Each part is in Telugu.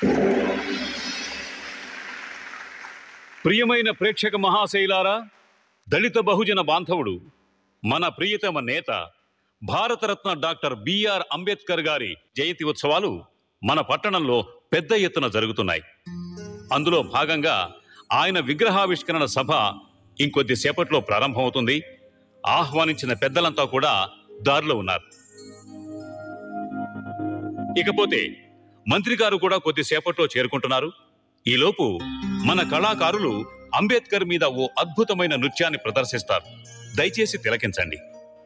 ప్రియమైన ప్రేక్షక మహాశైలారా దళిత బహుజన బాంధవుడు మన ప్రియతమ నేత భారతరత్న డాక్టర్ బిఆర్ అంబేద్కర్ గారి జయంతి ఉత్సవాలు మన పట్టణంలో పెద్ద ఎత్తున జరుగుతున్నాయి అందులో భాగంగా ఆయన విగ్రహావిష్కరణ సభ ఇంకొద్ది సేపట్లో ప్రారంభమవుతుంది ఆహ్వానించిన పెద్దలంతా కూడా దారిలో ఉన్నారు ఇకపోతే మంత్రి గారు కూడా కొద్దిసేపట్లో చేరుకుంటున్నారు ఈలోపు మన కళాకారులు అంబేద్కర్ మీద ఓ అద్భుతమైన నృత్యాన్ని ప్రదర్శిస్తారు దయచేసి తిలకించండి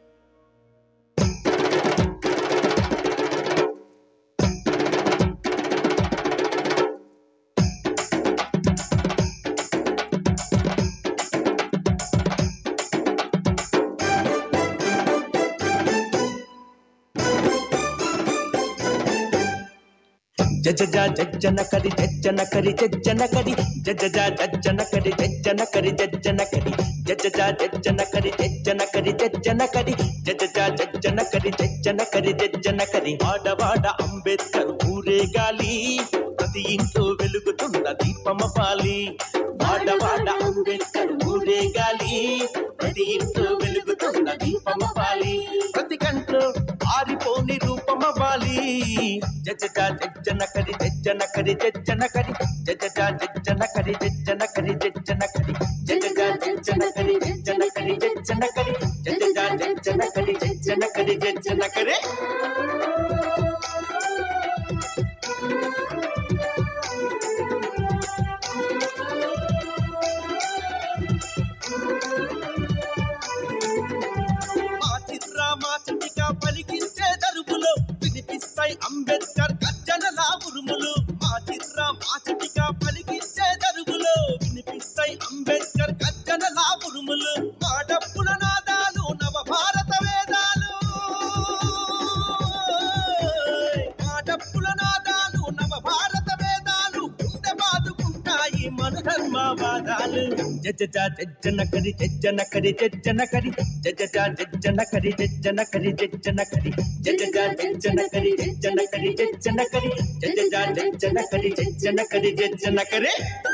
జజజ జజ్జన కరి జజ్జన కరి జజ్జన కరి జజజ జజ్జన కరి జజ్జన కరి జజ్జన కరి జజజ జజ్జన కరి జజ్జన కరి జజ్జన కరి జజజ జజ్జన కరి జజ్జన కరి జజ్జన కరి వాడవాడ అంబేద్కర్ ఊరేగాలి ప్రతి ఇంట్లో వెలుగుతున్న దీపమవ్వాలి వాడవాడ అంబేద్కర్ ఊరేగాలి ప్రతి ఇంట్లో వెలుగుతున్న దీపమవ్వాలి ప్రతి కంట్లో ఆరిపోని రూపమవ్వాలి జజజ జజ్జన కరి జజ్జన కరి జజ్జన కరి జజజ జజ్జన కరి జజ్జన కరి జజ్జన కరి జజజ జజ్జన కరి జజ్జన కరి జజ్జన కరి జజజ జజ్జన కరి జజ్జన కరి జజ్జన కరి మా చిత్ర మా చిటిక పలికించే దరువులో వినిపిస్తాయి అంబేద్కర్ గర్జనల ఉరుములు మా చిత్ర మా చిటిక పలికించే దరువులో వినిపిస్తాయి అంబేద్కర్ గర్జనల ఉరుములు మా డప్పుల నాదాలు నవ భారత వేదాలు మా డప్పుల నాదాలు నవ భారత వేదాలు గుండె బాదుకుంటాయి మన ధర్మవాదాలు జజజ జజ్జన కరి జజ్జన కరి జజ్జన కరి జజజ జజ్జన కరి జజ్జన కరి జజ్జన కరి జజజ జజ్జన కరి జజ్జన కరి జజ్జన కరి జజజ జజ్జన కరి జజ్జన కరి జజ్జన కరి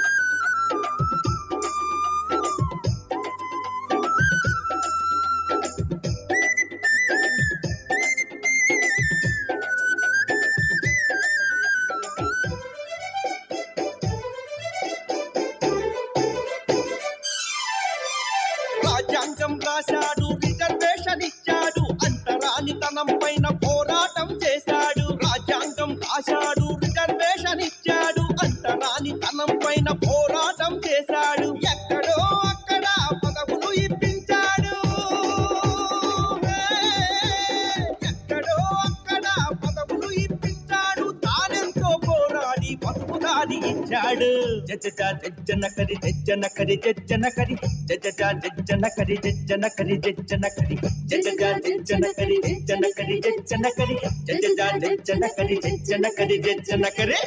రాజ్యాంగం రాశాడు రిజర్వేషన్ ఇచ్చాడు అంతరానితనం పైన పోరాటం చేశాడు రాజ్యాంగం రాశాడు రిజర్వేషన్ ఇచ్చాడు అంతరానితనం పైన పోరాటం చేశాడు ఎక్కడో అక్కడ పదవులు ఇప్పించాడు హే! ఎక్కడో అక్కడ పదవులు ఇప్పించాడు తానెంతో పోరాడి పసుపు దారి ఇచ్చాడు జజజ జజ్జన కరి జజ్జన కరి జజ్జన కరి జజజ జజ్జన కరి జజ్జన కరి జజ్జన కరి జజజ జజ్జన కరి జజ్జన కరి జజ్జన కరి జజజ జజ్జన కరి జజ్జన కరి జజ్జన కరి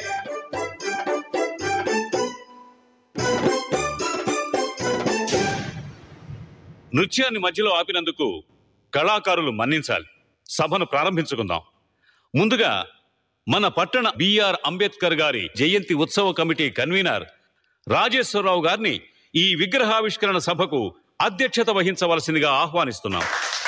నృత్యాన్ని మధ్యలో ఆపినందుకు కళాకారులు మన్నించాలి సభను ప్రారంభించుకుందాం ముందుగా మన పట్టణ బిఆర్ అంబేద్కర్ గారి జయంతి ఉత్సవ కమిటీ కన్వీనర్ రాజేశ్వరరావు గారిని ఈ విగ్రహావిష్కరణ సభకు అధ్యక్షత వహించవలసిందిగా ఆహ్వానిస్తున్నాం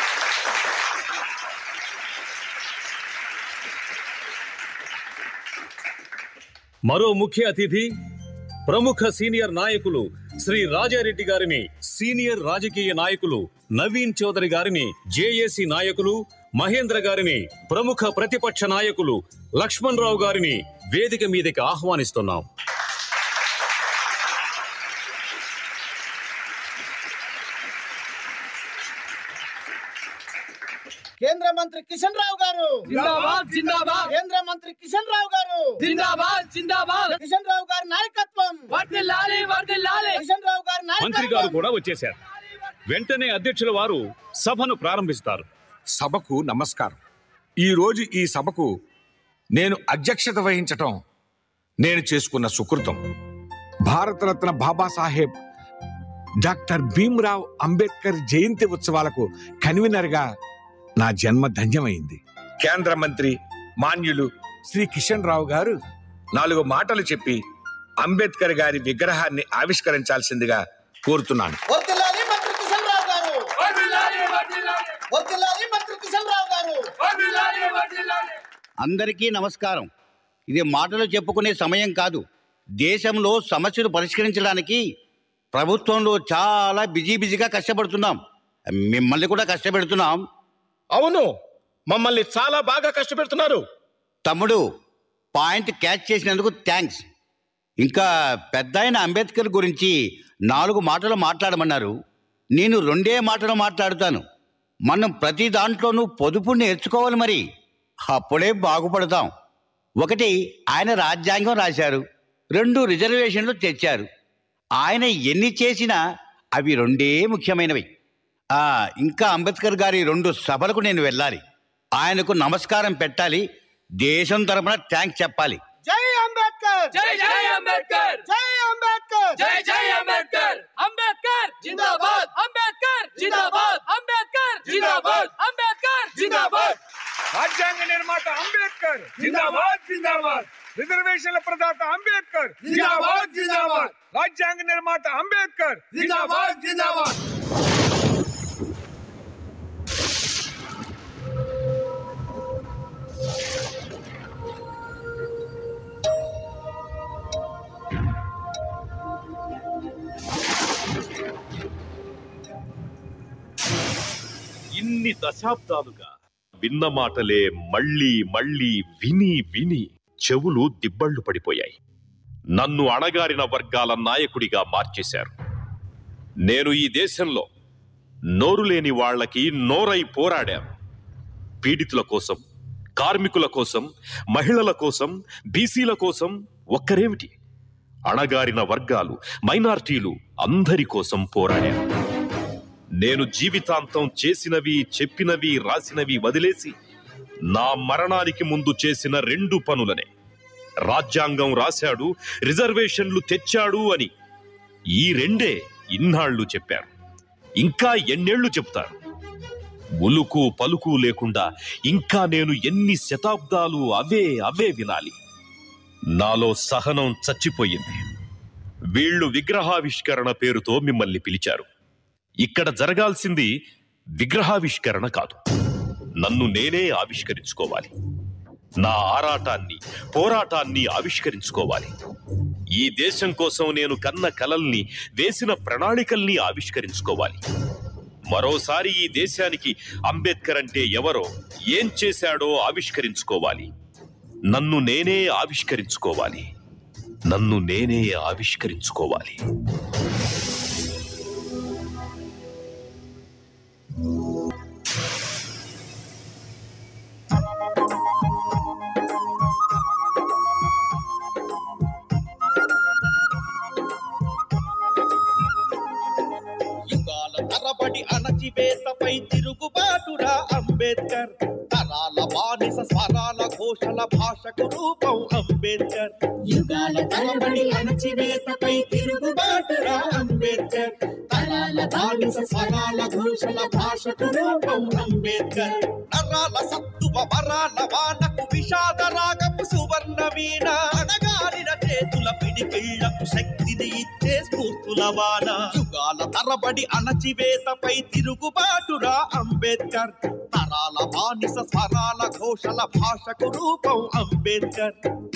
మరో ముఖ్య అతిథి ప్రముఖ సీనియర్ నాయకులు శ్రీ రాజారెడ్డి గారిని సీనియర్ రాజకీయ నాయకులు నవీన్ చౌదరి గారిని జేఏసీ నాయకులు మహేంద్ర గారిని ప్రముఖ ప్రతిపక్ష నాయకులు లక్ష్మణ్ రావు గారిని వేదిక మీదకి ఆహ్వానిస్తున్నాం కేంద్ర మంత్రి కిషన్ రావు గారు జిందాబాద్ జిందాబాద్ కేంద్ర మంత్రి కిషన్ రావు గారు జిందాబాద్ జిందాబాద్ కిషన్ రావు గారి నాయకత్వం వర్దిల్లాలి వర్దిల్లాలి కిషన్ రావు గారి మంత్రి గారు నాయకత్వం కూడా వచ్చేశారు వెంటనే అధ్యక్షుల వారు సభను ప్రారంభిస్తారు సభకు నమస్కారం ఈరోజు ఈ సభకు నేను అధ్యక్షత వహించటం నేను చేసుకున్న సుకృతం భారతరత్న బాబాసాహెబ్ డాక్టర్ భీమ్రావ్ అంబేద్కర్ జయంతి ఉత్సవాలకు కన్వీనర్గా నా జన్మ ధన్యమైంది కేంద్ర మంత్రి మాన్యులు శ్రీ కిషన్ రావు గారు నాలుగు మాటలు చెప్పి అంబేద్కర్ గారి విగ్రహాన్ని ఆవిష్కరించాల్సిందిగా కోరుతున్నాను వర్దిల్లాలి మంత్రి కిషన్ రావు గారు వర్ధిల్లాలి, వర్ధిల్లాలి, వర్దిల్లాలి మంత్రి కిషన్ రావు గారు వర్ధిల్లాలి, వర్ధిల్లాలి. అందరికీ నమస్కారం ఇది మాటలు చెప్పుకునే సమయం కాదు దేశంలో సమస్యలు పరిష్కరించడానికి ప్రభుత్వంలో చాలా బిజీ బిజీగా కష్టపడుతున్నాం మిమ్మల్ని కూడా కష్టపెడుతున్నాం అవును మమ్మల్ని చాలా బాగా కష్టపెడుతున్నారు తమ్ముడు పాయింట్ క్యాచ్ చేసినందుకు థ్యాంక్స్ ఇంకా పెద్ద ఆయన అంబేద్కర్ గురించి నాలుగు మాటలు మాట్లాడమన్నారు నేను రెండే మాటలు మాట్లాడుతాను మనం ప్రతి దాంట్లోనూ పొదుపు నేర్చుకోవాలి మరి అప్పుడే బాగుపడతాం ఒకటి ఆయన రాజ్యాంగం రాశారు రెండు రిజర్వేషన్లు తెచ్చారు ఆయన ఎన్ని చేసినా అవి రెండే ముఖ్యమైనవి ఆ, ఇంకా అంబేద్కర్ గారి రెండు సభలకు నేను వెళ్ళాలి ఆయనకు నమస్కారం పెట్టాలి దేశం తరపున థ్యాంక్స్ చెప్పాలి జై అంబేద్కర్ జై జై అంబేద్కర్ జై అంబేద్కర్ జై జై అంబేద్కర్ అంబేద్కర్ జిందాబాద్ అంబేద్కర్ జిందాబాద్ అంబేద్కర్ జిందాబాద్ అంబేద్కర్ జిందాబాద్ రాజ్యాంగ నిర్మాత అంబేద్కర్ జిందాబాద్ జిందాబాద్ రిజర్వేషన్ల ప్రదాత అంబేద్కర్ జిందాబాద్ జిందాబాద్ రాజ్యాంగ నిర్మాత అంబేద్కర్ జిందాబాద్ జిందాబాద్ ఇన్ని దశాబ్దాలుగా విన్న మాటలే మళ్ళీ మళ్ళీ విని విని చెవులు దిబ్బళ్ళు పడిపోయాయి నన్ను అణగారిన వర్గాల నాయకుడిగా మార్చేశారు నేను ఈ దేశంలో నోరు లేని వాళ్ళకి నోరై పోరాడాను పీడితుల కోసం కార్మికుల కోసం మహిళల కోసం బీసీల కోసం ఒక్కరేమిటి అణగారిన వర్గాలు మైనార్టీలు అందరి కోసం పోరాడాను నేను జీవితాంతం చేసినవి చెప్పినవి రాసినవి వదిలేసి నా మరణానికి ముందు చేసిన రెండు పనులనే రాజ్యాంగం రాశాడు రిజర్వేషన్లు తెచ్చాడు అని ఈ రెండే ఇన్నాళ్లు చెప్పారు ఇంకా ఎన్నేళ్లు చెప్తారు ఉలుకు పలుకు లేకుండా ఇంకా నేను ఎన్ని శతాబ్దాలు అవే అవే వినాలి నాలో సహనం చచ్చిపోయింది వీళ్ళు విగ్రహావిష్కరణ పేరుతో మిమ్మల్ని పిలిచారు ఇక్కడ జరగాల్సింది విగ్రహావిష్కరణ కాదు నన్ను నేనే ఆవిష్కరించుకోవాలి నా ఆరాటాన్ని పోరాటాన్ని ఆవిష్కరించుకోవాలి ఈ దేశం కోసం నేను కన్న కలల్ని వేసిన ప్రణాళికల్ని ఆవిష్కరించుకోవాలి మరోసారి ఈ దేశానికి అంబేద్కర్ అంటే ఎవరో ఏం చేశాడో ఆవిష్కరించుకోవాలి నన్ను నేనే ఆవిష్కరించుకోవాలి నన్ను నేనే ఆవిష్కరించుకోవాలి యుగాల తరబడి అణచివేతపై తిరుగుబాటురా అంబేద్కర్ తరాల బానిస స్వరాల ఘోషల భాషకు రూపం అంబేద్కర్ యుగాల తరబడి అణచివేతపై తిరుగుబాటురా అంబేద్కర్ తరాల బానిస స్వరాల ఘోషల భాషకు రూపం అంబేద్కర్ నరాల సత్తువ వరాల వానకు విషాద రాగపు సువర్ణ వీణ అణగారిన చేతుల పిడికిళ్లకు శక్తిని ఇచ్చే స్ఫూర్తుల వాన యుగాల తరబడి అణచివేతపై తిరుగుబాటురా అంబేద్కర్ తరాల బానిస స్వరాల ఘోషల భాషకు రూపం అంబేద్కర్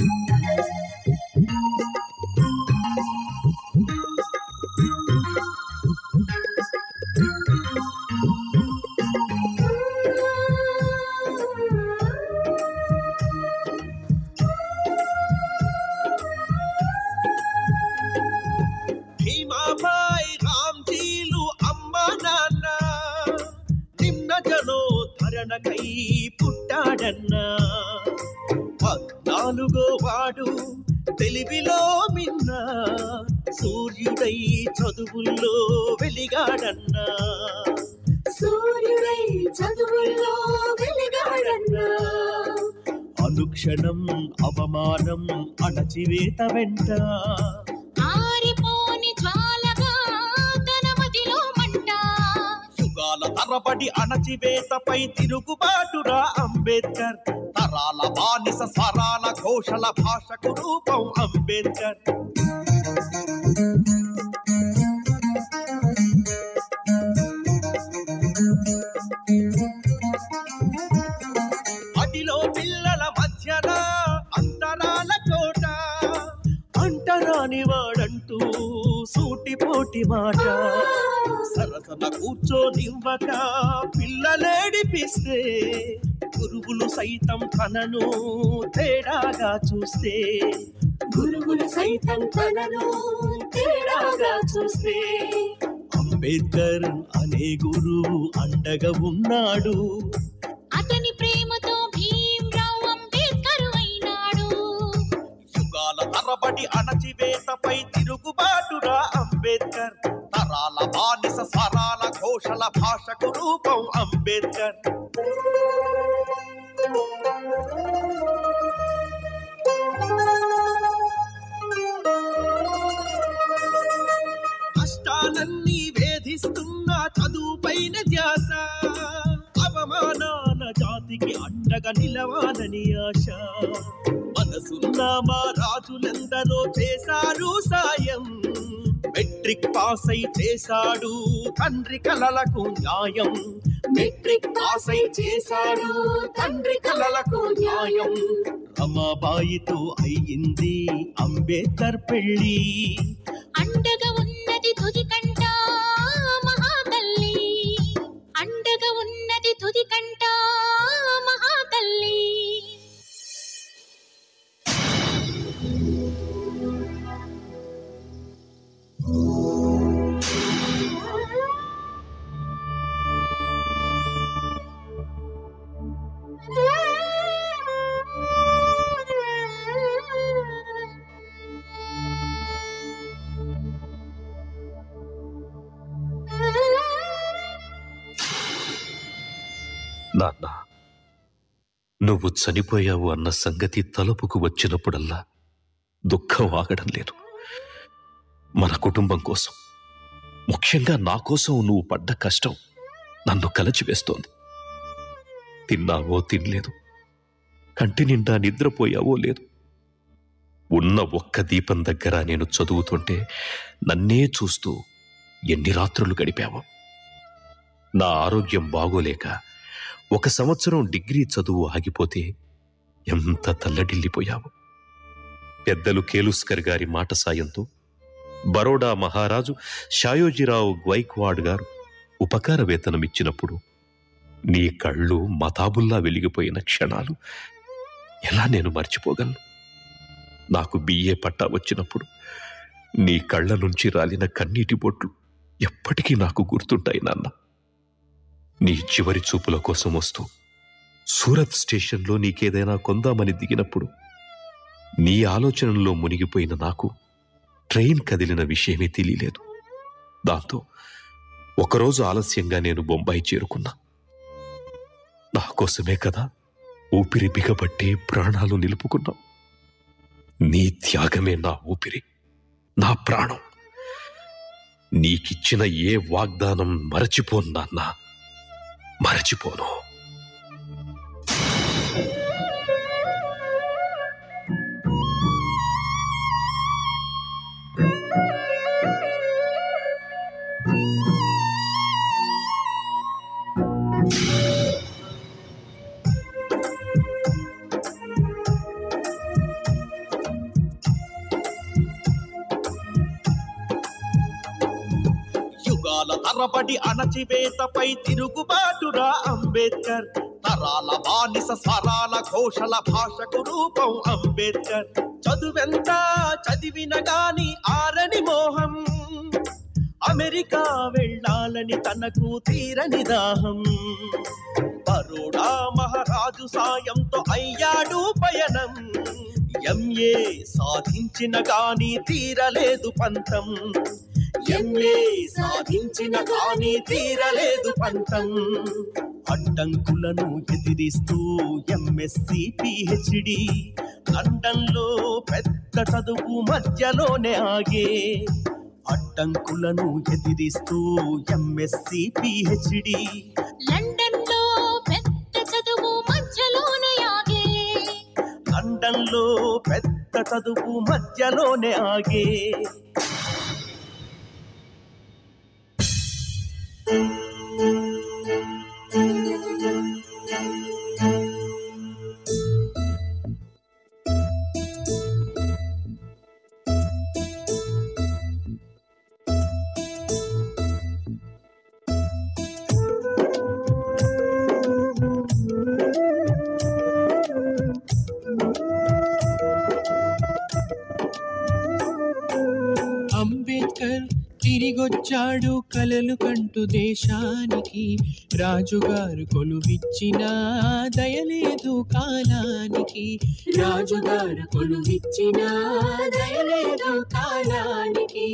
భీమాబాయ్ రామ్జీలు అమ్మ నాన్న నిమ్న జనోద్ధరణకై పుట్టాడన్నా పద్నాలుగో వాడు తెలివిలో మిన్న సూర్యుడై చదువుల్లో వెలిగాడన్నా సూర్యుడై చదువుల్లో వెలిగాడన్నా అనుక్షణం అవమానం అణచివేత వెంట ఆరిపోని జ్వాలగా తన మదిలో మంట యుగాల తరబడి అణచివేతపై తిరుగుబాటురా అంబేద్కర్ తరాల బానిస స్వరాల ఘోషల భాషకు రూపం అంబేద్కర్ అడిలో పిల్లల మధ్యన అంతరాల చోట అంటరాని వాడంటూ సూటిపోటి మాట సరసన కూర్చోనివ్వక పిల్లలేడిపిస్తే గురువులు సైతం తనను తేడాగా చూస్తే గురువులు సైతం తనను తేడాగా చూస్తే అంబేద్కర్ అనే గురువు అండగా ఉన్నాడు అతని ప్రేమతో భీమ్రావ్ అంబేద్కర్ అయినాడు యుగాల తరబడి అణచివేతపై తిరుగుబాటురా అంబేద్కర్ తరాల బానిస స్వరాల ఘోషల భాషకు రూపం అంబేద్కర్ కష్టాలన్నీ వేధిస్తున్న చదువుపైన ధ్యాస అవమానాల జాతికి అండగా నిలవాలని ఆశ మనసున్న మా రాజులెందరో చేశారు సాయం మెట్రిక్ పాస్ అయి చేశాడు తండ్రి కలలకు న్యాయం మెట్రిక్ పాస్ అయి చేశాడు తండ్రి కలలకు న్యాయం రమాబాయితో అయ్యింది అంబేద్కర్ పెళ్ళి అండగా ఉన్నది తుది కంట మహాతల్లి అండగా ఉన్నది తుది కంట మహాతల్లి నాన్న నువ్వు చనిపోయావు అన్న సంగతి తలుపుకు వచ్చినప్పుడల్లా దుఃఖం ఆగడం లేదు మన కుటుంబం కోసం ముఖ్యంగా నా కోసం నువ్వు పడ్డ కష్టం నన్ను కలచివేస్తోంది తిన్నావో తినలేదు కంటి నిండా నిద్రపోయావో లేదు ఉన్న ఒక్క దీపం దగ్గర నేను చదువుతుంటే నన్నే చూస్తూ ఎన్ని రాత్రులు గడిపావో నా ఆరోగ్యం బాగోలేక ఒక సంవత్సరం డిగ్రీ చదువు ఆగిపోతే ఎంత తల్లడిల్లిపోయావు పెద్దలు కేలుస్కర్ గారి మాట సాయంతో బరోడా మహారాజు షాయోజీరావు గ్వైక్వాడ్ గారు ఉపకార వేతనం ఇచ్చినప్పుడు నీ కళ్ళు మతాబుల్లా వెలిగిపోయిన క్షణాలు ఎలా నేను మర్చిపోగలను నాకు బిఏ పట్టా వచ్చినప్పుడు నీ కళ్ళ నుంచి రాలిన కన్నీటి బొట్లు ఎప్పటికీ నాకు గుర్తుంటాయి నాన్న నీ చివరి చూపుల కోసం వస్తూ సూరత్ స్టేషన్లో నీకేదైనా కొందామని దిగినప్పుడు నీ ఆలోచనల్లో మునిగిపోయిన నాకు ట్రైన్ కదిలిన విషయమే తెలియలేదు దాంతో ఒకరోజు ఆలస్యంగా నేను బొంబాయి చేరుకున్నా నా కోసమే కదా ఊపిరి బిగబట్టి ప్రాణాలు నిలుపుకున్నాం నీ త్యాగమే నా ఊపిరి నా ప్రాణం నీకిచ్చిన ఏ వాగ్దానం మరచిపోను నాన్న మరచిపోను యుగాల తరబడి అణచివేతపై తిరుగుబాటురా అంబేద్కర్ తరాల బానిస స్వరాల ఘోషల భాషకు రూపం అంబేద్కర్ చదువెంత చదివిన గాని ఆరని మోహం అమెరికా వెళ్ళాలని తనకు తీరని దాహం బరోడా మహారాజు సాయంతో అయ్యాడు పయనం ఎంఏ సాధించిన గాని తీరలేదు పంతం ఎంఏ సాధించిన గాని తీరలేదు పంతం అడ్డంకులను ఎదిరిస్తూ ఎంఎస్సి పిహెచ్డి లండన్ లో పెద్ద చదువు మధ్యలోనే ఆగే అడ్డంకులను ఎదిరిస్తూ ఎంఎస్సి పిహెచ్డి లండన్ లో పెద్ద చదువు మధ్యలోనే ఆగే లండన్ చదవటంలో పెద్ద చదువు మధ్యలోనే ఆగే అంబేద్కర్ తిరిగొచ్చాడు కలలు కంటూ దేశానికి రాజుగారు కొలువిచ్చిన దయలేదు కాలానికి రాజుగారు కొలువిచ్చిన దయలేదు కాలానికి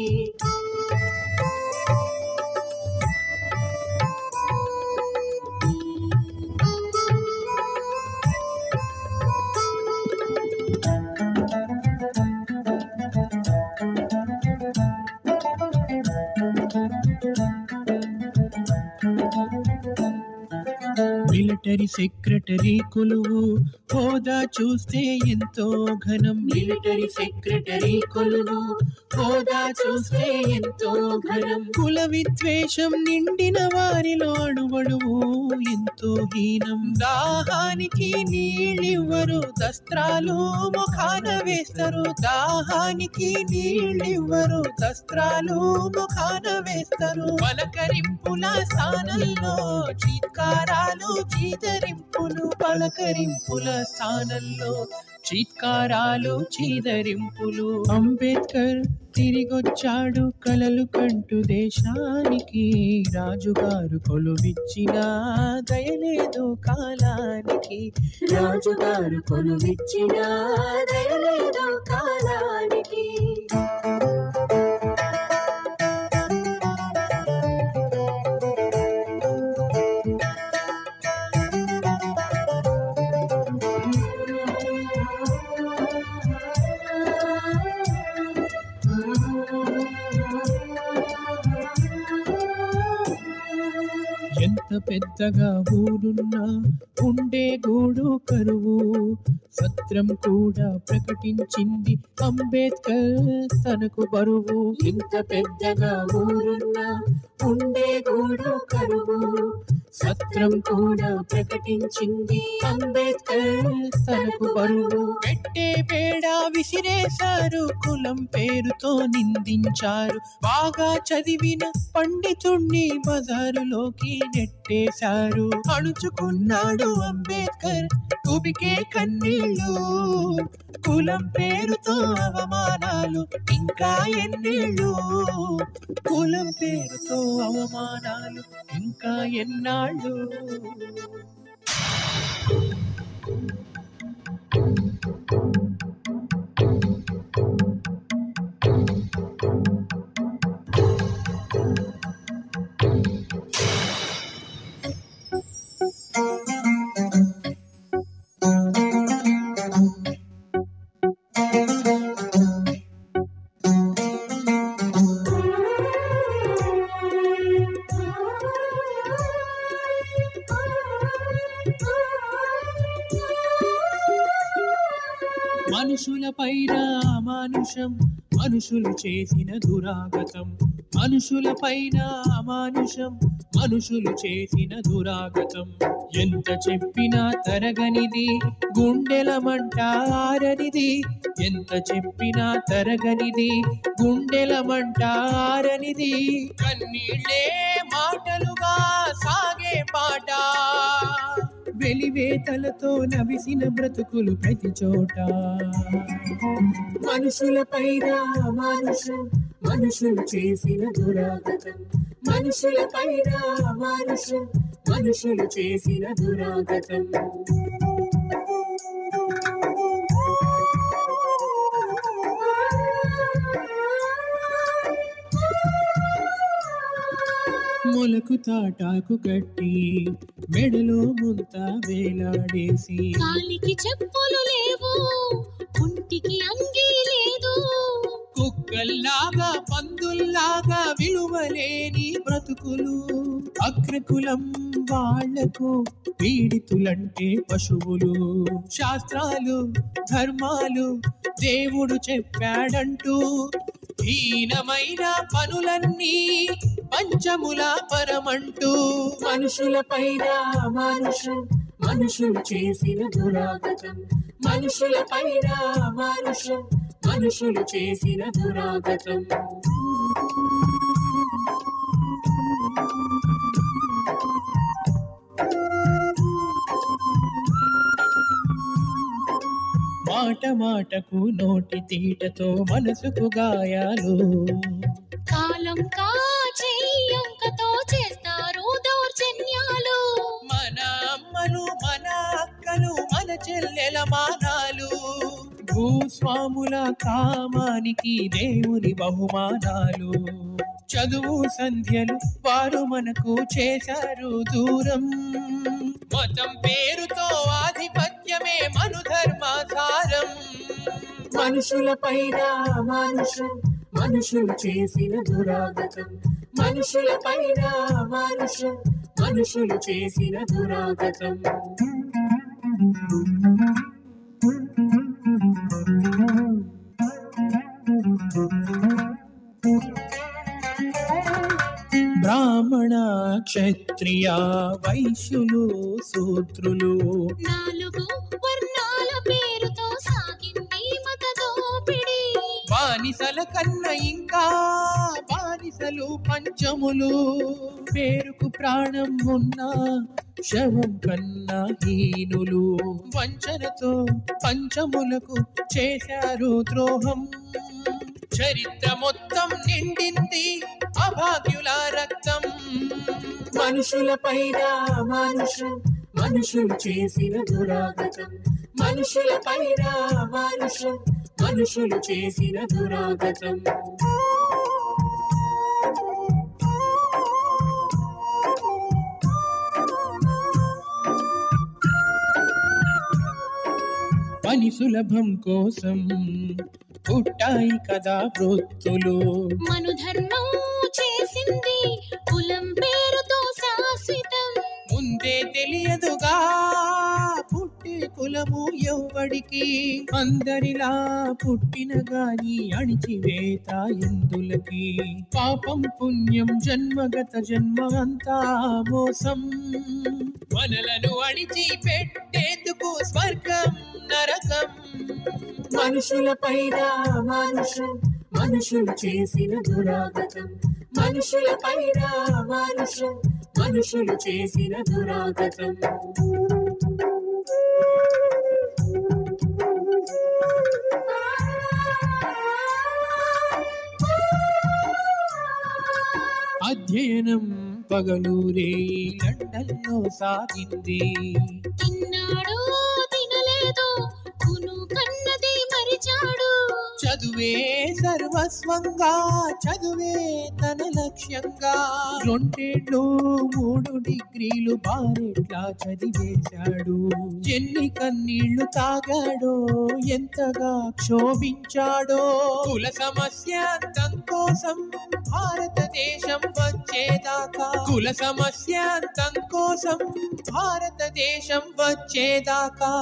మిలిటరీ సెక్రటరీ కొలువు హోదా చూస్తే ఎంతో ఘనం మిలిటరీ సెక్రటరీ కొలువు హోదా చూస్తే ఎంతో ఘనం కుల విద్వేషం నిండిన వారిలో అణువణువు ఎంతో హీనం దాహానికి నీళ్ళివ్వరు దస్త్రాలు ముఖాన వేస్తారు దాహానికి నీళ్ళివ్వరు దస్త్రాలు ముఖాన వేస్తారు పలకరింపుల స్థానంలో చీత్కారాలు చీదరింపులు పలకరింపుల స్థానంలో చీత్కారాలు చీదరింపులు అంబేద్కర్ తిరిగొచ్చాడు కలలు కంటూ దేశానికి రాజుగారు కొలువిచ్చిన దయలేదు కాలానికి రాజుగారు కొలువిచ్చిన దయలేదు కాలానికి ఎంత పెద్దగా ఊరున్నా ఉండే గూడు కరువు సత్రం కూడా ప్రకటించింది అంబేద్కర్ తనకు బరువు ఎంత పెద్దగా ఊరున్నా ఉండే గూడు కరువు సత్రం కూడా ప్రకటించింది అంబేద్కర్ తనకు బరువు పెట్టే పేడ విసిరేశారు కులం పేరుతో నిందించారు బాగా చదివిన పండితుణ్ణి బజారులోకి నెట్టేశారు అణుచుకున్నాడు అంబేద్కర్ ఉబికే కన్నీళ్ళు కులం పేరుతో అవమానాలు ఇంకా ఎన్నేళ్ళు కులం పేరుతో అవమానాలు ఇంకా ఎన్నాళ్ళు మనుషులపైన అమానుషం మనుషులు చేసిన దురాగతం మనుషులపైన అమానుషం మనుషులు చేసిన దురాగతం ఎంత చెప్పినా తరగనిది గుండెల మంట ఆరనిది ఎంత చెప్పినా తరగనిది గుండెల మంట ఆరనిది కన్నీళ్ళే మాటలుగా సాగే పాట వెలివేతలతో నవిసిన బ్రతుకులు ప్రతి చోట మనుషులపైన అమానుషం మనుషులు చేసిన దురాగతం మనుషులపైన అమానుషం మనుషులు చేసిన దురాగతం మొలకు తాటాకు కట్టి మెడలో ముంత వేలాడేసి కాలికి చెప్పులు లేవు ఒంటికి అంగీ లేదు కుక్కల్లాగా పందుల్లాగా విలువలేని బ్రతుకులు అగ్రకులం వాళ్లకు పీడితులంటే పశువులు శాస్త్రాలు ధర్మాలు దేవుడు చెప్పాడంటూ హీనమైన పనులన్నీ పంచముల పరమంటూ మనుషులపైన మానుషం మనుషులు చేసిన దురాగతం మనుషులపైన మానుషం మనుషులు చేసిన దురాగతం మాట మాటకు నోటి తీటతో మనసుకు గాయాలు కాలం కాచేయంకతో చేస్తారు దౌర్జన్యాలు మన అమ్మలు మన అక్కలు మన చెల్లెల మానాలు భూస్వాముల కామానికి దేవుని బహుమానాలు చదువు సంధ్యలు వారు మనకు చేశారు దూరం మతం పేరుతో ఆధిపత్యమే మను ధర్మాధారం మనుషులపైన మానుషం మనుషులు చేసిన దురాగతం మనుషులపైన మానుషం మనుషులు చేసిన దురాగతం బ్రాహ్మణ క్షత్రియ వైశ్యులు శూద్రులు నాలుగు వర్ణాల పేరుతో సాగింది మత దోపిడి బానిసల కన్న ఇంకా బానిసలు పంచములు పేరుకు ప్రాణం ఉన్న శవం కన్నా హీనులు వంచనతో పంచములకు చేశారు ద్రోహం చరిత్ర మొత్తం నిండింది అభాగ్యుల రక్తం మనుషులపైన మానుషం మనుషులు చేసిన దురాగతం మనుషులపైన మానుషం మనుషులు చేసిన దురాగతం పని సులభం కోసం పుట్టాయి కదా వృత్తులు మను ధర్మం చేసింది కులం పేరుతో శాశ్వతం ముందే తెలియదుగా పుట్టి కులము ఎవ్వడికి అందరిలా పుట్టిన గాని అణిచివేత ఎందులకి పాపం పుణ్యం జన్మగత జన్మ అంతా మోసం మనలను అణిచి పెట్టేందుకు స్వర్గం నరకం మనుషులపైన మానుషం మనుషులు చేసిన దురాగతం మనుషులపైన మానుషం మనుషులు చేసిన దురాగతం అధ్యయనం పగలూరే లండన్లో సాగింది తిన్నాడో తినలేదో కును కన్నది మరిచాడు చదువే సర్వస్వంగా చదువే తన లక్ష్యంగా రెండేళ్ళు మూడు డిగ్రీలు బారెట్లా చదివేశాడు ఎన్ని కన్నీళ్లు తాగాడో ఎంతగా క్షోభించాడో కుల సమస్య అంతం కోసం భారతదేశం వచ్చేదాకా కుల సమస్య అంతం కోసం భారతదేశం వచ్చేదాకా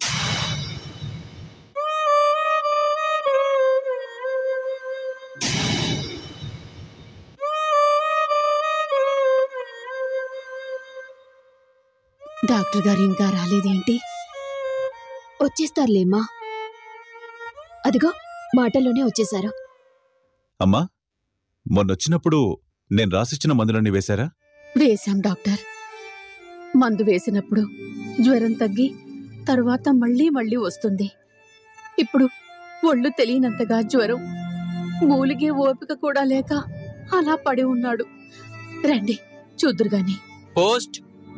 డాక్టర్ గారు ఇంకా రాలేదేంటి వచ్చేస్తారులేమ్మా అదిగో మాటల్లోనే వచ్చేశారు అమ్మా మొన్నొచ్చినప్పుడు నేను రాసిచ్చిన మందులన్నీ వేశారా వేశాం డాక్టర్ మందు వేసినప్పుడు జ్వరం తగ్గి తరువాత మళ్ళీ మళ్ళీ వస్తుంది ఇప్పుడు ఒళ్ళు తెలియనంతగా జ్వరం మూలిగే ఓపిక కూడా లేక అలా పడి ఉన్నాడు రండి చూద్దురు గాని పోస్ట్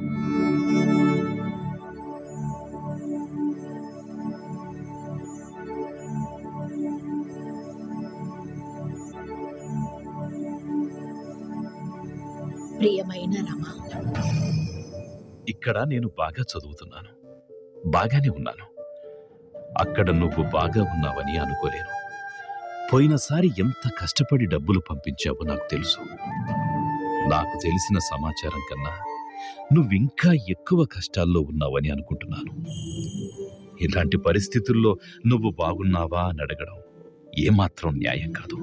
ప్రియమైన రమ ఇక్కడ నేను బాగా చదువుతున్నాను బాగానే ఉన్నాను అక్కడ నువ్వు బాగా ఉన్నావని అనుకోలేను పోయినసారి ఎంత కష్టపడి డబ్బులు పంపించావో నాకు తెలుసు నాకు తెలిసిన సమాచారం కన్నా నువ్వింకా ఎక్కువ కష్టాల్లో ఉన్నావని అనుకుంటున్నాను ఇలాంటి పరిస్థితుల్లో నువ్వు బాగున్నావా అని అడగడం ఏమాత్రం న్యాయం కాదు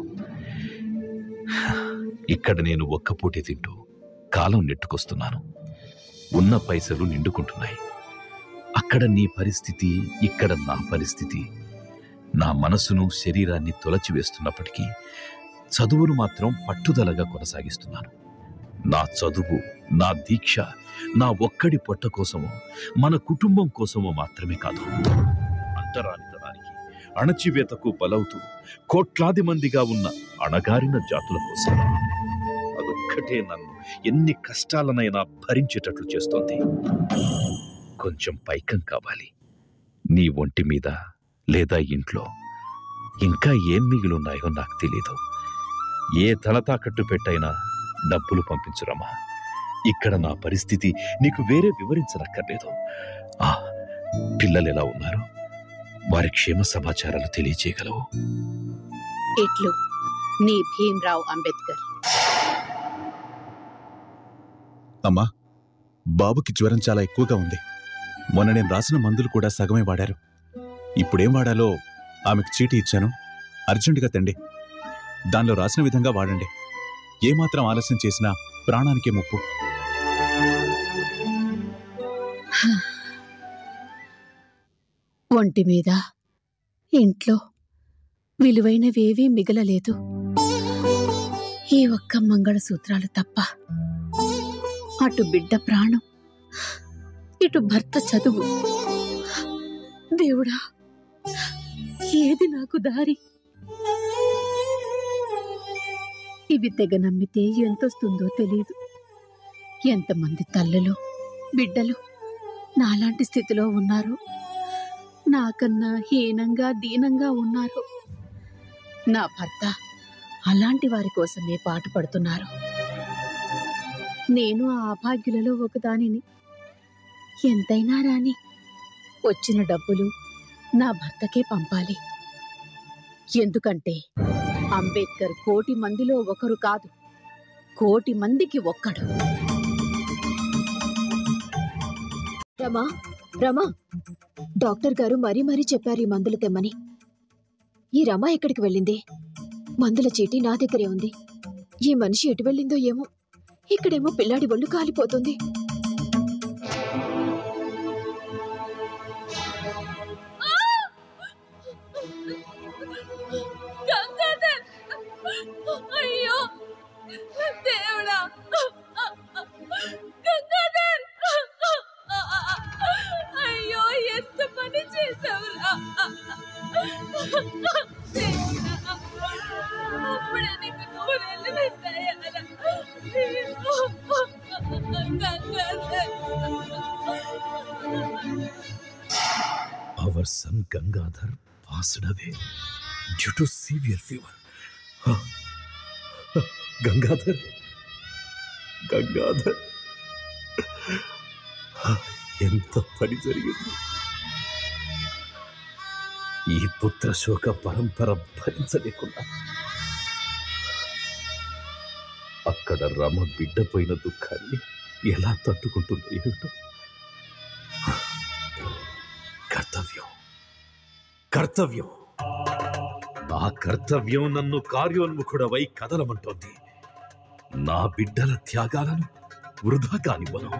ఇక్కడ నేను ఒక్క పూటే తింటూ కాలం నెట్టుకొస్తున్నాను ఉన్న పైసలు నిండుకుంటున్నాయి అక్కడ నీ పరిస్థితి ఇక్కడ నా పరిస్థితి నా మనసును శరీరాన్ని తొలచివేస్తున్నప్పటికీ చదువును మాత్రం పట్టుదలగా కొనసాగిస్తున్నాను నా చదువు నా దీక్ష నా ఒక్కడి పొట్ట కోసమో మన కుటుంబం కోసమో మాత్రమే కాదు అంటరానితనానికి అణచివేతకు బలవుతూ కోట్లాది మందిగా ఉన్న అణగారిన జాతుల కోసం అదొక్కటే నన్ను ఎన్ని కష్టాలనైనా భరించేటట్లు చేస్తోంది కొంచెం పైకం కావాలి నీ ఒంటి మీద లేదా ఇంట్లో ఇంకా ఏం మిగిలున్నాయో నాకు తెలీదు ఏ తలతాకట్టు పెట్టైనా డబ్బులు పంపించురమ్మా ఇక్కడ నా పరిస్థితి నీకు వేరే వివరించనక్కర్లేదు ఆ పిల్లలు ఎలా ఉన్నారు వారి క్షేమ సమాచారాలు తెలియచేయగలవు ఇట్లు నీ భీమ్రావ్ అంబేద్కర్ అమ్మా బాబుకి జ్వరం చాలా ఎక్కువగా ఉంది మొన్న నేను రాసిన మందులు కూడా సగమే వాడారు ఇప్పుడేం వాడాలో ఆమెకు చీటీ ఇచ్చాను అర్జెంటుగా తండి దానిలో రాసిన విధంగా వాడండి ఏమాత్రం ఆలస్యం చేసినా ప్రాణానికే ముప్పు ఒంటి మీద ఇంట్లో విలువైనవేవీ మిగలలేదు ఈ ఒక్క మంగళసూత్రాలు తప్ప అటు బిడ్డ ప్రాణం ఇటు భర్త చదువు దేవుడా ఏది నాకు దారి ఇవి తెగ నమ్మితే ఎంతొస్తుందో తెలియదు ఎంతమంది తల్లులు బిడ్డలు నాలాంటి స్థితిలో ఉన్నారు నాకన్నా హీనంగా దీనంగా ఉన్నారు నా భర్త అలాంటి వారి కోసమే పాటుపడుతున్నారు నేను ఆ అభాగ్యులలో ఒకదానిని ఎంతైనా రాని వచ్చిన డబ్బులు నా భర్తకే పంపాలి ఎందుకంటే అంబేద్కర్ కోటి మందిలో ఒకరు కాదు కోటి మందికి ఒక్కడు రమా రమా డాక్టర్ గారు మరీ మరీ చెప్పారు ఈ మందులు తెమ్మని ఈ రమ ఎక్కడికి వెళ్ళింది మందుల చీటీ నా దగ్గరే ఉంది ఈ మనిషి ఎటు వెళ్ళిందో ఏమో ఇక్కడేమో పిల్లాడి ఒళ్ళు కాలిపోతుంది గంగాధర్ అయ్యో దేవుడా గంగాధర్ అయ్యో ఎంత పని చేసావురా దేవుడా, అప్పుడే నీకు నూరేళ్ళు నిండాయారా? Gangadhar Our son Gangadhar passed away due to severe fever. Gangadhar Gangadhar ఎంత పని జరిగింది ఈ పుత్ర శోక పరంపర భరించలేకుండా అక్కడ రమ బిడ్డపోయిన దుఃఖాన్ని ఎలా తట్టుకుంటుందో ఏమిటో కర్తవ్యం కర్తవ్యం నా కర్తవ్యం నన్ను కార్యోన్ముఖుడవై కదలమంటోంది నా బిడ్డల త్యాగాలను వృధా కానివ్వను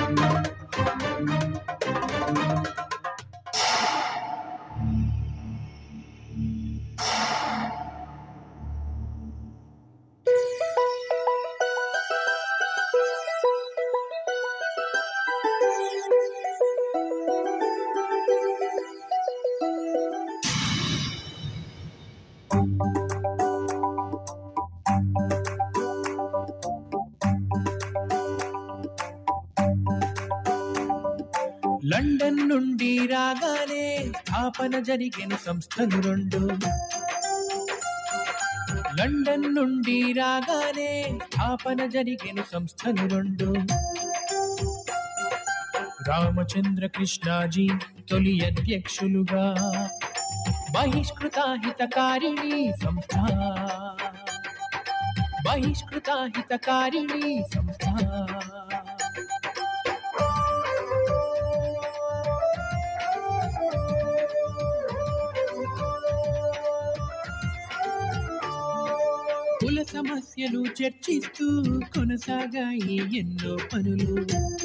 లండన్ నుండి రాగానే స్థాపన జరిగిన సంస్థలు రెండు లండన్ నుండి రాగానే స్థాపన జరిగిన సంస్థలు రెండు రామచంద్ర కృష్ణాజీ తొలి అధ్యక్షులుగా బహిష్కృత హితకారిణి సంస్థ బహిష్కృత హితకారిణి సంస్థ కుల సమస్యలు చర్చిస్తూ కొనసాగాయి ఎన్నో పనులు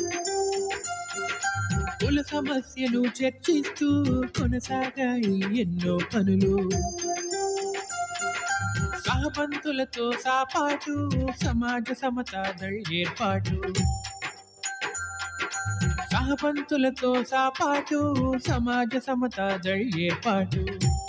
కుల సమస్యలు చర్చిస్తూ కొనసాగాయి ఎన్నో పనులు సహపంతులతో సాపాటు సమాజ సమతాదళ్ ఏర్పాటు సహపంతులతో సాపాటు సమాజ సమతాదళ్ ఏర్పాటు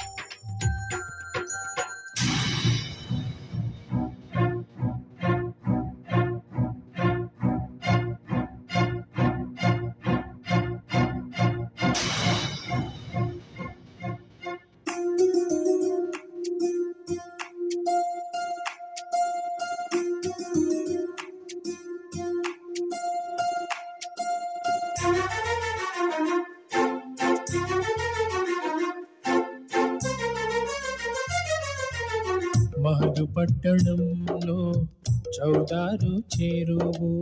మహదు పట్టణంలో చౌదారు చేరువు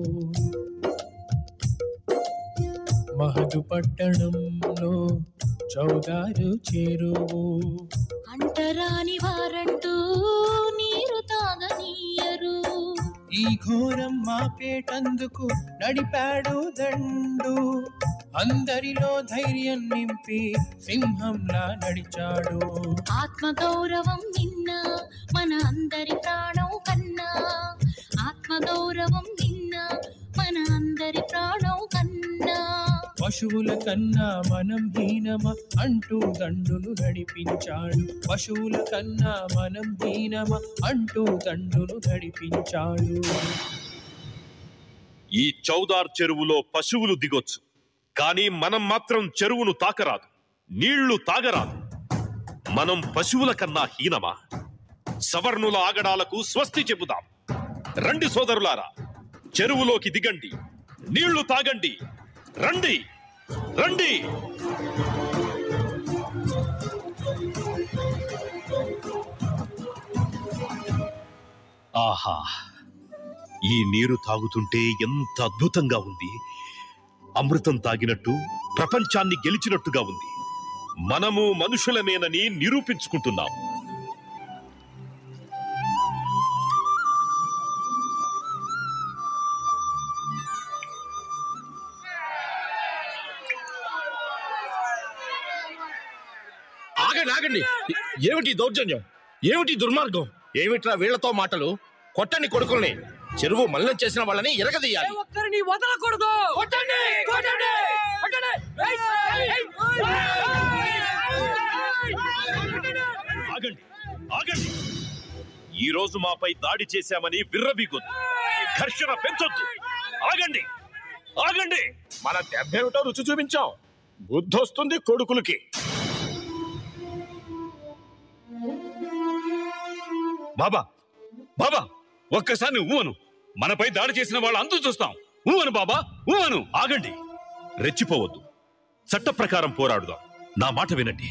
మహదు పట్టణంలో చౌదారు చేరువు అంటరాని వారంటూ నీరు తాగనీయరు ఈ ఘోరం మాపేటందుకు నడిపాడు దండు అందరిలో ధైర్యం నింపి సింహంలా నడిచాడు ఆత్మగౌరవం నిన్న మన అందరి ప్రాణం కన్నా ఆత్మగౌరవం నిన్న మన అందరి ప్రాణం కన్నా పశువుల కన్నా మనం హీనమ అంటూ దండును నడిపించాడు పశువుల కన్నా మనం హీనమ అంటూ దండును నడిపించాడు ఈ చౌదార్ చెరువులో పశువులు దిగొచ్చు కానీ మనం మాత్రం చెరువును తాకరాదు నీళ్లు తాగరాదు మనం పశువుల కన్నా హీనమా సవర్ణుల ఆగడాలకు స్వస్తి చెబుదాం రండి సోదరులారా చెరువులోకి దిగండి నీళ్లు తాగండి రండి రండి ఆహా ఈ నీరు తాగుతుంటే ఎంత అద్భుతంగా ఉంది అమృతం తాగినట్టు ప్రపంచాన్ని గెలిచినట్టుగా ఉంది మనము మనుషులమేనని నిరూపించుకుంటున్నాం ఆగండి ఆగండి ఏమిటి ఈ దౌర్జన్యం ఏమిటి ఈ దుర్మార్గం ఏమిట్రా వీళ్లతో మాటలు కొట్టండి కొడుకుల్ని చెరువు మల్లం చేసిన వాళ్ళని ఎరగదీయాలి ఒక్కరిని వదలకూడదు కొట్టండి కొట్టండి కొట్టండి ఆగండి ఆగండి ఈ రోజు మాపై దాడి చేశామని విర్రవీగొద్దు ఘర్షణ పెంచొద్దు ఆగండి ఆగండి మన దెబ్బేమిటో రుచి చూపించాం బుద్ధొస్తుంది కొడుకులకి బాబా బాబా ఒక్కసారి ఊవను మనపై దాడి చేసిన వాళ్ళు అంతు చూస్తాం ఊవను బాబా ఊవను ఆగండి రెచ్చిపోవద్దు చట్ట ప్రకారం పోరాడుదాం నా మాట వినండి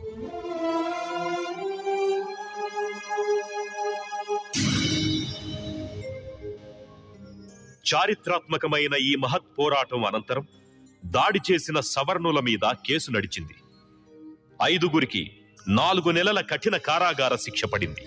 చారిత్రాత్మకమైన ఈ మహత్ పోరాటం అనంతరం దాడి చేసిన సవర్ణుల మీద కేసు నడిచింది ఐదుగురికి నాలుగు నెలల కఠిన కారాగార శిక్ష పడింది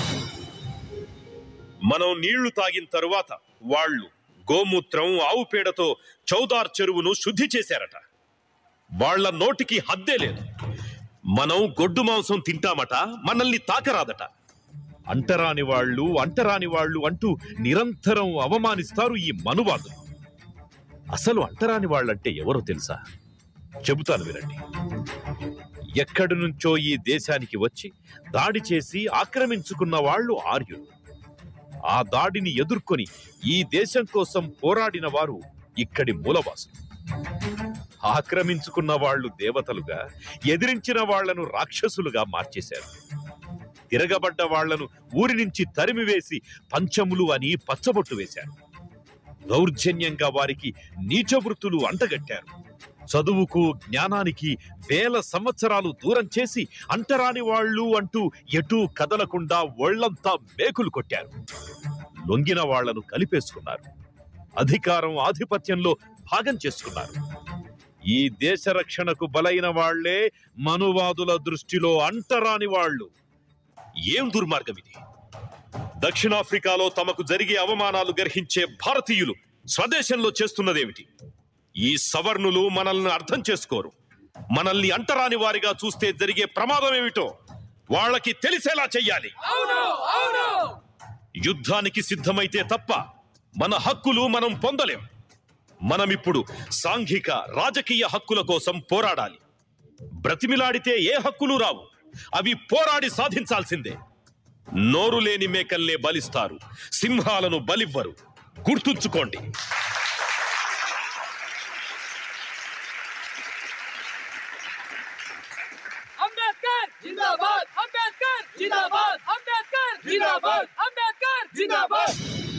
మనం నీళ్లు తాగిన తరువాత వాళ్ళు గోమూత్రం ఆవు పేడతో చౌదార్ చెరువును శుద్ధి చేశారట వాళ్ళ నోటికి హద్దే లేదు మనం గొడ్డు మాంసం తింటామట మనల్ని తాకరాదట అంటరాని వాళ్ళు అంటరాని వాళ్ళు అంటూ నిరంతరం అవమానిస్తారు ఈ మనువాదులు అసలు అంటరాని వాళ్ళంటే ఎవరో తెలుసా చెబుతాను వినండి ఎక్కడి నుంచో ఈ దేశానికి వచ్చి దాడి చేసి ఆక్రమించుకున్న వాళ్ళు ఆర్యులు ఆ దాడిని ఎదుర్కొని ఈ దేశం కోసం పోరాడిన వారు ఇక్కడి మూలవాసులు ఆక్రమించుకున్న వాళ్ళు దేవతలుగా ఎదిరించిన వాళ్లను రాక్షసులుగా మార్చేశారు తిరగబడ్డ వాళ్లను ఊరి నుంచి తరిమివేసి పంచములు అని పచ్చబొట్టు వేశారు దౌర్జన్యంగా వారికి నీచ వృత్తులు అంటగట్టారు చదువుకు జ్ఞానానికి వేల సంవత్సరాలు దూరం చేసి అంటరాని వాళ్ళు అంటూ ఎటూ కదలకుండా ఒళ్లంతా మేకులు కొట్టారు లొంగిన వాళ్లను కలిపేసుకున్నారు అధికారం ఆధిపత్యంలో భాగం చేసుకున్నారు ఈ దేశ రక్షణకు బలైన వాళ్లే మనువాదుల దృష్టిలో అంటరాని వాళ్ళు ఏం దుర్మార్గం ఇది దక్షిణాఫ్రికాలో తమకు జరిగే అవమానాలు గ్రహించే భారతీయులు స్వదేశంలో చేస్తున్నదేమిటి ఈ సవర్ణులు మనల్ని అర్థం చేసుకోరు మనల్ని అంటరాని వారిగా చూస్తే జరిగే ప్రమాదం ఏమిటో వాళ్ళకి తెలిసేలా చెయ్యాలి అవును అవును యుద్ధానికి సిద్ధమైతే తప్ప మన హక్కులు మనం పొందలేం మనమిప్పుడు సాంఘిక రాజకీయ హక్కుల కోసం పోరాడాలి బ్రతిమిలాడితే ఏ హక్కులు రావు అవి పోరాడి సాధించాల్సిందే నోరు లేని మేకల్లే బలిస్తారు సింహాలను బలివ్వరు గుర్తుంచుకోండి అంబేద్కర్ జిందాబాద్ అంబేద్కర్ జిందాబాద్ అంబేద్కర్ జిందాబాద్ అంబేద్కర్ జిందాబాద్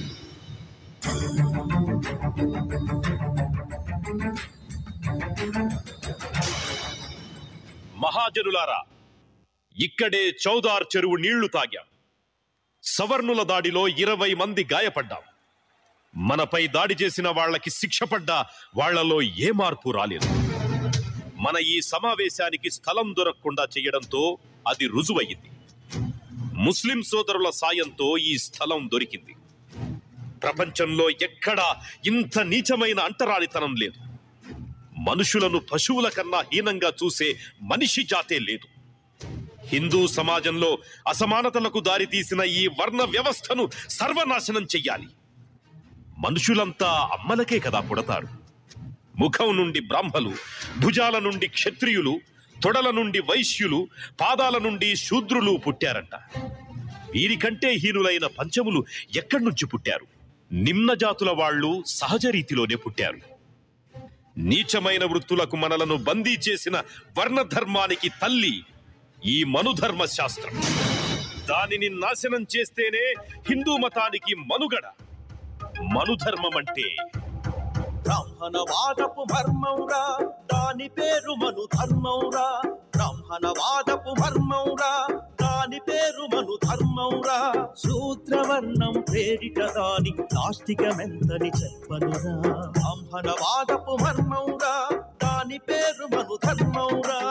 మహాజనులారా ఇక్కడే చౌదార్ చెరువు నీళ్లు తాగాం సవర్ణుల దాడిలో ఇరవై మంది గాయపడ్డాం మనపై దాడి చేసిన వాళ్ళకి శిక్ష పడ్డా వాళ్లలో ఏ మార్పు రాలేదు మన ఈ సమావేశానికి స్థలం దొరకకుండా చేయడంతో అది రుజువయ్యింది ముస్లిం సోదరుల సాయంతో ఈ స్థలం దొరికింది ప్రపంచంలో ఎక్కడా ఇంత నీచమైన అంటరానితనం లేదు మనుషులను పశువుల కన్నా హీనంగా చూసే మనిషి జాతే లేదు హిందూ సమాజంలో అసమానతలకు దారితీసిన ఈ వర్ణ వ్యవస్థను సర్వనాశనం చెయ్యాలి మనుషులంతా అమ్మలకే కదా పుడతారు ముఖం నుండి బ్రాహ్మలు భుజాల నుండి క్షత్రియులు తొడల నుండి వైశ్యులు పాదాల నుండి శూద్రులు పుట్టారంట వీరికంటే హీనులైన పంచములు ఎక్కడి నుంచి పుట్టారు నిమ్న జాతుల వాళ్ళు సహజ రీతిలోనే పుట్టారు నీచమైన వృత్తులకు మనలను బందీ చేసిన వర్ణధర్మానికి తల్లి ఈ మనుధర్మ శాస్త్రం దానిని నాశనం చేస్తేనే హిందూ మతానికి మనుగడ మనుధర్మం అంటే బ్రాహ్మణవాదపు మర్మౌరా దాని పేరు మను ధర్మౌరా బ్రాహ్మణవాదపు మర్మౌరా దాని పేరు మను ధర్మౌరా శూద్రవర్ణం ప్రేరిత దాని నాస్తికమెంతని చెప్పనురా బ్రాహ్మణవాదపు మర్మౌరా దాని పేరు మను ధర్మౌరా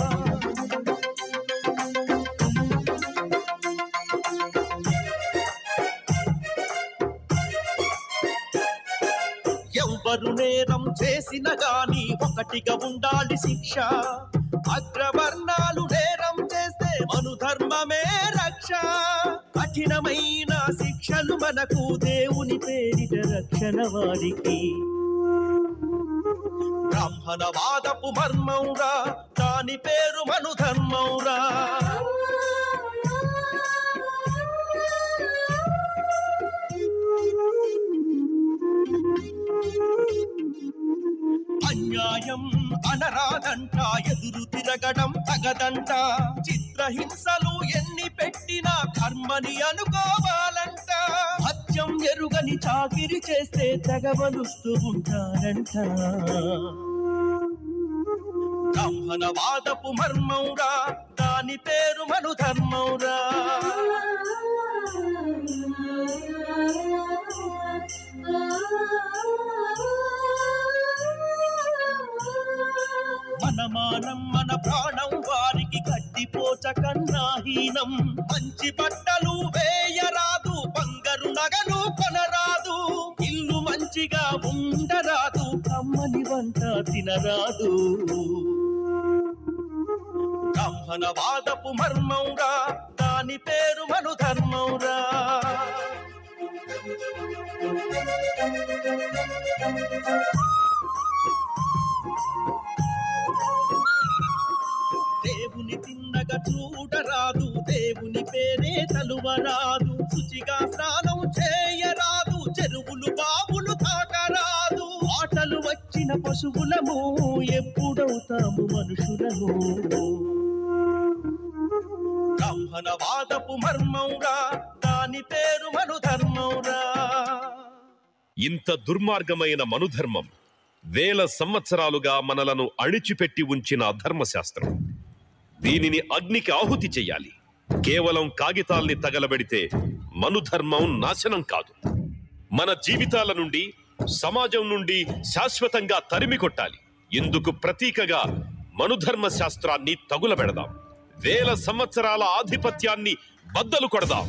ఎవ్వరు నేరం చేసిన గాని ఒకటిగా ఉండాలి శిక్ష అగ్రవర్ణాలు నేరం చేస్తే మను ధర్మమే రక్ష కఠినమైన శిక్షలు మనకు దేవుని పేరిట రక్షణ వారికి బ్రాహ్మణవాదపు మర్మౌరా దాని పేరు మను ధర్మౌరా అన్యాయం అనరాదంట ఎదురు తిరగడం తగదంట చిత్రహింసలు ఎన్ని పెట్టినా కర్మని అనుకోవాలంట హత్యం ఎరుగని చాకిరి చేస్తే తెగవలుస్తూ ఉంటారంట బ్రాహ్మణవాదపు మర్మౌరా దాని పేరు మను ధర్మౌరా మన మానం మన ప్రాణం వారికి గడ్డిపోచ కన్నాహీనం మంచి బట్టలు వేయరాదు బంగారు నగలు కొనరాదు ఇల్లు మంచిగా ఉండరాదు కమ్మని వంట తినరాదు బ్రాహ్మణవాదపు మర్మౌరా దాని పేరు మను ధర్మౌరా దేవుని తిన్నగా చూడరాదు దేవుని పేరే తలువరాదు శుచిగా స్నానం చేయరాదు చెరువులు బావులు తాకరాదు ఆటలు వచ్చిన పశువులము ఎప్పుడవుతాము మనుషులము బ్రాహ్మణవాదపు మర్మౌరా దాని పేరు మను ధర్మౌరా ఇంత దుర్మార్గమైన మనుధర్మం వేల సంవత్సరాలుగా మనలను అణిచిపెట్టి ఉంచిన అధర్మశాస్త్రం దీనిని అగ్నికి ఆహుతి చెయ్యాలి కేవలం కాగితాల్ని తగలబెడితే మనుధర్మం నాశనం కాదు మన జీవితాల నుండి సమాజం నుండి శాశ్వతంగా తరిమి కొట్టాలి ఇందుకు ప్రతీకగా మనుధర్మ శాస్త్రాన్ని తగులబెడదాం వేల సంవత్సరాల ఆధిపత్యాన్ని బద్దలు కొడదాం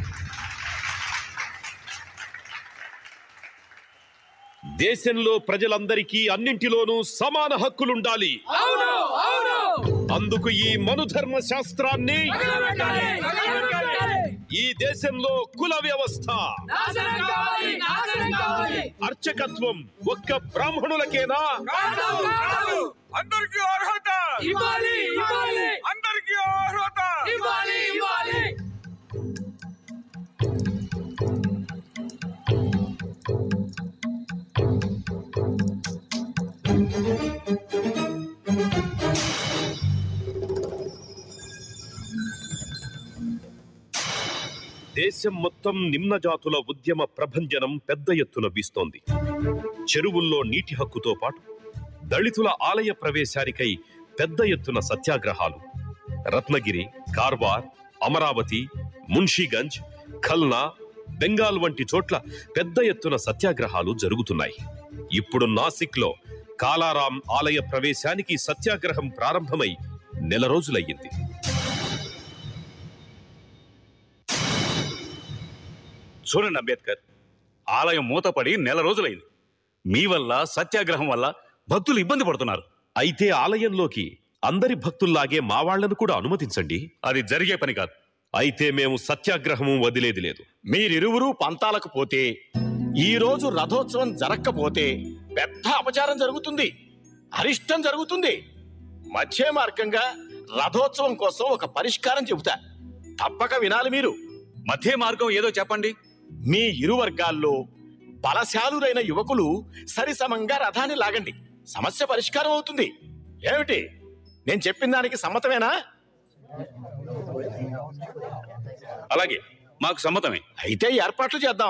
దేశంలో ప్రజలందరికీ అన్నింటిలోనూ సమాన హక్కులుండాలి అవును అవును అందుకు ఈ మనుధర్మ శాస్త్రాన్ని తగలబెట్టాలి, తగలబెట్టాలి. ఈ దేశంలో కుల వ్యవస్థ నాశనం కావాలి నాశనం కావాలి అర్చకత్వం ఒక్క బ్రాహ్మణులకేనా కాదు, కాదు. అందరికీ అర్హత ఇవ్వాలి ఇవ్వాలి అందరికీ అర్హత ఇవ్వాలి ఇవ్వాలి దేశం మొత్తం నిమ్న జాతుల ఉద్యమ ప్రభంజనం పెద్ద ఎత్తున వీస్తోంది చెరువుల్లో నీటి హక్కుతో పాటు దళితుల ఆలయ ప్రవేశానికై పెద్ద ఎత్తున సత్యాగ్రహాలు రత్నగిరి కార్వార్ అమరావతి మున్షీగంజ్ ఖల్నా బెంగాల్ వంటి చోట్ల పెద్ద ఎత్తున సత్యాగ్రహాలు జరుగుతున్నాయి ఇప్పుడు నాసిక్లో కాలారాం ఆలయ ప్రవేశానికి సత్యాగ్రహం ప్రారంభమై నెల రోజులయ్యింది చూడండి అంబేద్కర్ ఆలయం మూతపడి నెల రోజులైంది మీ వల్ల సత్యాగ్రహం వల్ల భక్తులు ఇబ్బంది పడుతున్నారు అయితే ఆలయంలోకి అందరి భక్తుల్లాగే మా వాళ్లను కూడా అనుమతించండి అది జరిగే పని కాదు అయితే మేము సత్యాగ్రహము వదిలేది లేదు మీరిరువురు పంతాలకు పోతే ఈ రోజు రథోత్సవం జరగకపోతే పెద్ద అపచారం జరుగుతుంది అరిష్టం జరుగుతుంది మధ్య మార్గంగా రథోత్సవం కోసం ఒక పరిష్కారం చెబుతా తప్పక వినాలి మీరు మధ్య మార్గం ఏదో చెప్పండి మీ ఇరు వర్గాల్లో బలశాలురైన యువకులు సరిసమంగా రథాన్ని లాగండి సమస్య పరిష్కారం అవుతుంది ఏమిటి నేను చెప్పిన దానికి సమ్మతమేనా అలాగే మాకు సమ్మతమే అయితే ఏర్పాట్లు చేద్దాం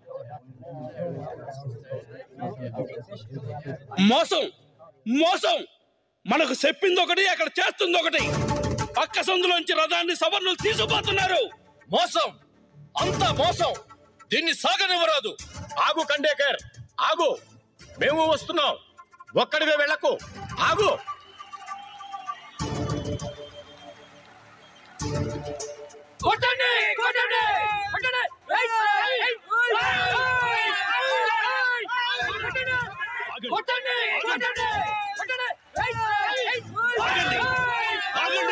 మోసం మోసం మనకు చెప్పింది ఒకటి అక్కడ చేస్తుంది ఒకటి పక్క సందులోంచి రథాన్ని సవర్ణులు తీసుకుపోతున్నారు మోసం అంత మోసం దీన్ని సాగనివ్వరాదు ఆగు కండేకర్ ఆగు మేము వస్తున్నాం ఒక్కడివే వెళ్ళకు ఆగు కొట్టండి కొట్టండి కొట్టండి ఏయ్, ఏయ్, ఏయ్, ఏయ్, కొట్టండి కొట్టండి కొట్టండి కొట్టండి ఏయ్, ఏయ్, ఏయ్, ఆగండి.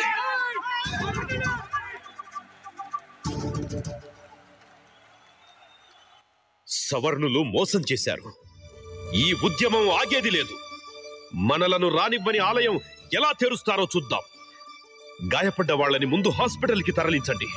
సవర్ణులు మోసం చేశారు ఈ ఉద్యమం ఆగేది లేదు మనలను రానివ్వని ఆలయం ఎలా తెరుస్తారో చూద్దాం గాయపడ్డ వాళ్ళని ముందు హాస్పిటల్కి తరలించండి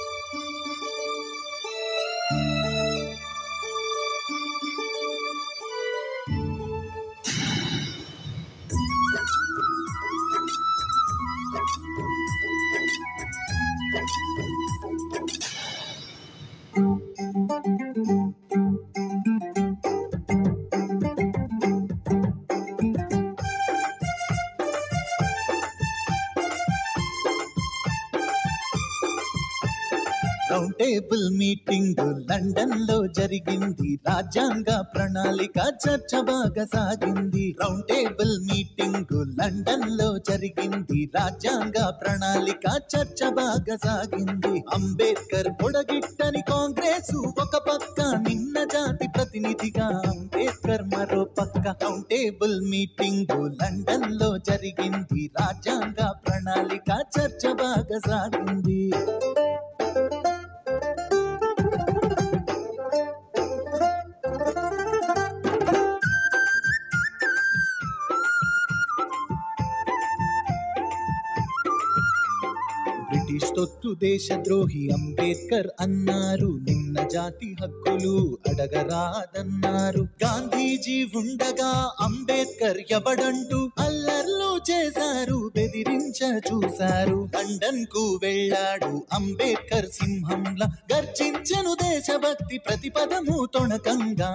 రౌండ్ టేబుల్ మీటింగ్ లండన్ లో జరిగింది రాజ్యాంగ ప్రణాళిక చర్చ బాగా సాగింది రౌండ్ టేబుల్ మీటింగ్ లండన్ లో జరిగింది రాజ్యాంగ ప్రణాళిక చర్చ బాగా సాగింది అంబేద్కర్ పొడగిట్టని కాంగ్రెస్ ఒక పక్క నిన్న జాతి ప్రతినిధిగా అంబేద్కర్ మరో పక్క రౌండ్ టేబుల్ మీటింగ్ లండన్ లో జరిగింది రాజ్యాంగ ప్రణాళిక చర్చ బాగా సాగింది బ్రిటిష్ తొత్తు దేశద్రోహి అంబేద్కర్ అన్నారు నిన్న జాతి హక్కులు అడగరాదన్నారు గాంధీజీ ఉండగా అంబేద్కర్ ఎవడంటూ అల్లర్లు చేశారు బెదిరించ చూశారు లండన్ కు వెళ్ళాడు అంబేద్కర్ సింహంలా గర్జించను దేశభక్తి ప్రతిపదము తొణకంగా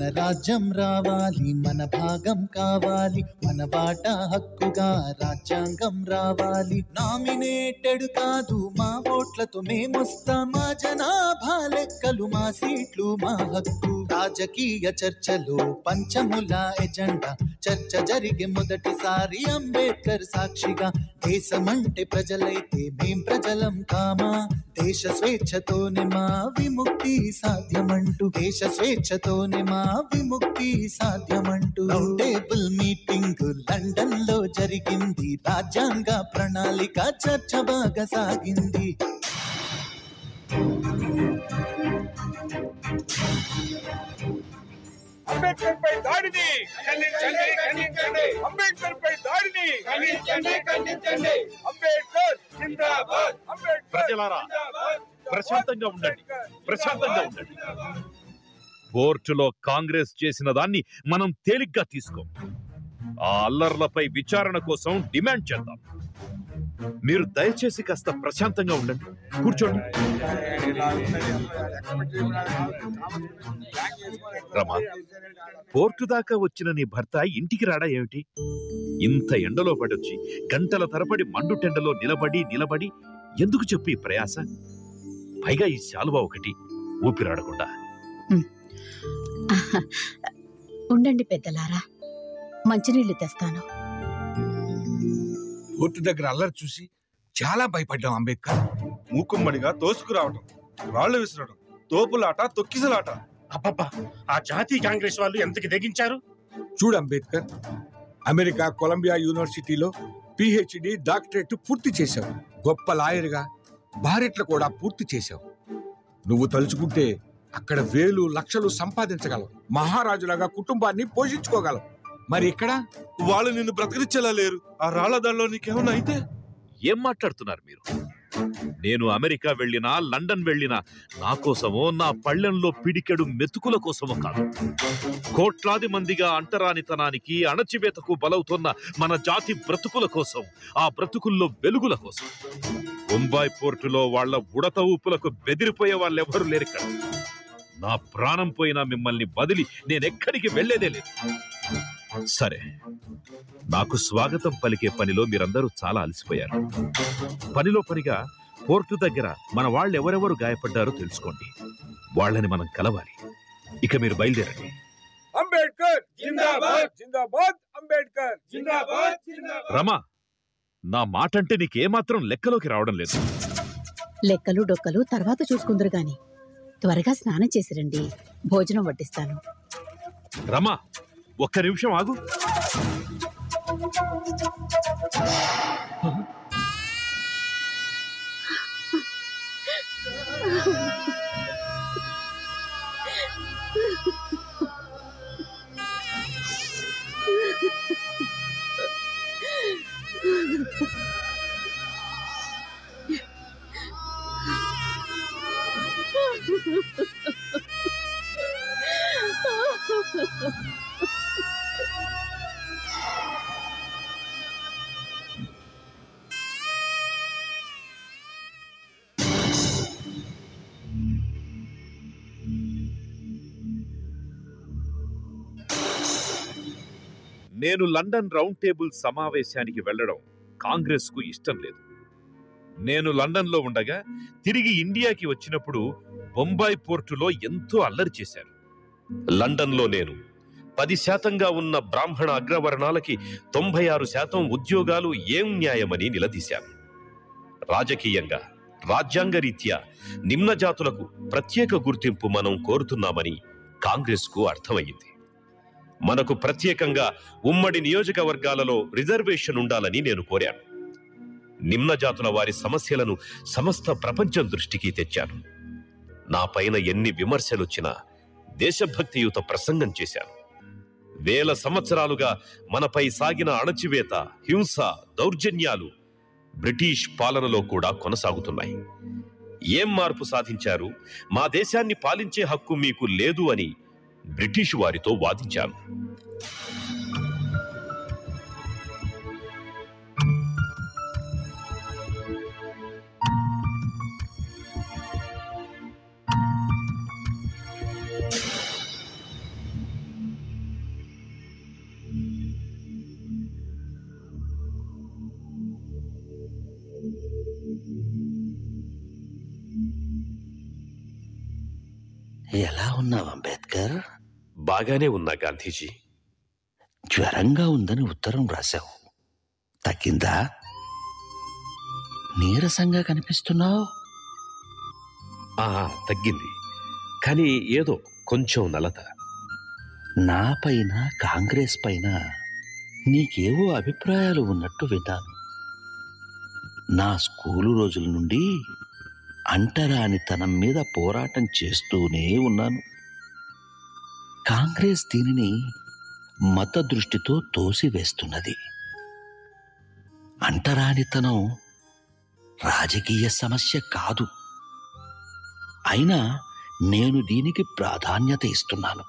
రాజ్యం రావాలి మన భాగం కావాలి మన వాటా హక్కుగా రాజ్యాంగం రావాలి నామినేటెడ్ కాదు మా ఓట్లతో మేమొస్తాం మా జనాభా లెక్కలు మా సీట్లు మా హక్కు రాజకీయ చర్చలో పంచముల ఎజెండా చర్చ జరిగే మొదటిసారి అంబేద్కర్ సాక్షిగా దేశమంటే ప్రజలైతే మేం ప్రజలం కామా దేశ స్వేచ్ఛతోనే మా విముక్తి సాధ్యమంటూ దేశ స్వేచ్ఛతోనే మా విముక్తి సాధ్యమంటూ రౌండ్ టేబుల్ మీటింగ్ లండన్ లో జరిగింది రాజ్యాంగ ప్రణాళిక చర్చ బాగా సాగింది అంబేద్కర్ పై దాడిని ఖండించండి ఖండించండి అంబేద్కర్ పై దాడిని ఖండించండి ఖండించండి అంబేద్కర్ జిందాబాద్ అంబేద్కర్ ప్రజలారా జిందాబాద్. ప్రశాంతంగా ఉండండి ప్రశాంతంగా ఉండండి కోర్టులో కాంగ్రెస్ చేసిన దాన్ని మనం తేలిగ్గా తీసుకోం ఆ అల్లర్లపై విచారణ కోసం డిమాండ్ చేద్దాం మీరు దయచేసి కాస్త ప్రశాంతంగా ఉండండి కూర్చోండి రమా పోర్టు దాకా వచ్చిన నీ భర్త ఇంటికి రాడా ఏమిటి ఇంత ఎండలో పడొచ్చి గంటల తరబడి మండుటెండలో నిలబడి నిలబడి ఎందుకు చెప్పు ఈ ప్రయాస పైగా ఈ శాలువా ఒకటి ఊపిరాడకుండా ఉండండి పెద్దలారా మంచినీళ్లు తెస్తాను కోర్టు దగ్గర అల్లరి చూసి చాలా భయపడ్డాం అంబేద్కర్ మూకుమ్మడిగా తోసుకురావటం రాళ్లు విసరడం తోపులాట తొక్కిసలాట అబ్బబ్బా ఆ జాతీయ కాంగ్రెస్ వాళ్ళు ఎంతకి తెగించారు చూడు అంబేద్కర్ అమెరికా కొలంబియా యూనివర్సిటీలో పిహెచ్డి డాక్టరేట్ పూర్తి చేశావు గొప్ప లాయర్గా భారెట్లు కూడా పూర్తి చేశావు నువ్వు తలుచుకుంటే అక్కడ వేలు లక్షలు సంపాదించగలవు మహారాజులాగా కుటుంబాన్ని పోషించుకోగలవు మరి ఇక్కడ వాళ్ళు నిన్ను బ్రతకరిచ్చేలా లేరు ఆ రాళ్ల దాడిలో నీకేమన్నా అయితే ఏం మాట్లాడుతున్నారు మీరు నేను అమెరికా వెళ్ళినా లండన్ వెళ్ళినా నా కోసమో నా పళ్ళెంలో పిడికెడు మెతుకుల కోసమో కాదు కోట్లాది మందిగా అంటరానితనానికి అణచివేతకు బలవుతున్న మన జాతి బ్రతుకుల కోసం ఆ బ్రతుకుల్లో వెలుగుల కోసం బొంబాయి పోర్టులో వాళ్ళ ఉడత ఊపులకు బెదిరిపోయే వాళ్ళెవరూ లేరు ఇక్కడ నా ప్రాణం పోయినా మిమ్మల్ని వదిలి నేనెక్కడికి వెళ్లేదే లేదు సరే నాకు స్వాగతం పలికే పనిలో మీరందరూ చాలా అలసిపోయారు పనిలో పనిగా పోర్టు దగ్గర మన వాళ్ళు ఎవరెవరు గాయపడ్డారో తెలుసుకోండి వాళ్ళని మనం కలవాలి ఇక మీరు బయలుదేరండి అంబేద్కర్ జిందాబాద్ జిందాబాద్ అంబేద్కర్ జిందాబాద్ జిందాబాద్ రమా నా మాట అంటే నీకేమాత్రం లెక్కలోకి రావడం లేదు లెక్కలు డొక్కలు తర్వాత చూసుకుందరు గాని త్వరగా స్నానం చేసిరండి భోజనం వడ్డిస్తాను రమా ఒక్క నిమిషం ఆగు నేను లండన్ రౌండ్ టేబుల్ సమావేశానికి వెళ్ళడం కాంగ్రెస్ కు ఇష్టం లేదు నేను లండన్లో ఉండగా తిరిగి ఇండియాకి వచ్చినప్పుడు బొంబాయి పోర్టులో ఎంతో అల్లరి చేశారు లండన్లో నేను పది శాతంగా ఉన్న బ్రాహ్మణ అగ్రవర్ణాలకి తొంభై ఆరు శాతం ఉద్యోగాలు ఏం న్యాయమని నిలదీశాను రాజకీయంగా రాజ్యాంగ రీత్యా నిమ్న జాతులకు ప్రత్యేక గుర్తింపు మనం కోరుతున్నామని కాంగ్రెస్కు అర్థమయ్యింది మనకు ప్రత్యేకంగా ఉమ్మడి నియోజకవర్గాలలో రిజర్వేషన్ ఉండాలని నేను కోరాను నిమ్న జాతుల వారి సమస్యలను సమస్త ప్రపంచం దృష్టికి తెచ్చాను నా పైన ఎన్ని విమర్శలొచ్చినా దేశభక్తియుత ప్రసంగం చేశాను వేల సంవత్సరాలుగా మనపై సాగిన అణచివేత హింస దౌర్జన్యాలు బ్రిటిష్ పాలనలో కూడా కొనసాగుతున్నాయి ఏం మార్పు సాధించారు మా దేశాన్ని పాలించే హక్కు మీకు లేదు అని బ్రిటిష్ వారితో వాదించాను ఎలా ఉన్నావు అంబేద్కర్ బాగానే ఉన్నా గాంధీజీ జ్వరంగా ఉందని ఉత్తరం రాశావు తగ్గిందా నీరసంగా కనిపిస్తున్నావు ఆ తగ్గింది కానీ ఏదో కొంచెం నలత నా పైన కాంగ్రెస్ పైన నీకేవో అభిప్రాయాలు ఉన్నట్టు విన్నాను నా స్కూలు రోజుల నుండి అంటరానితనం మీద పోరాటం చేస్తూనే ఉన్నాను కాంగ్రెస్ దీనిని మత దృష్టితో తోసివేస్తున్నది అంటరానితనం రాజకీయ సమస్య కాదు అయినా నేను దీనికి ప్రాధాన్యత ఇస్తున్నాను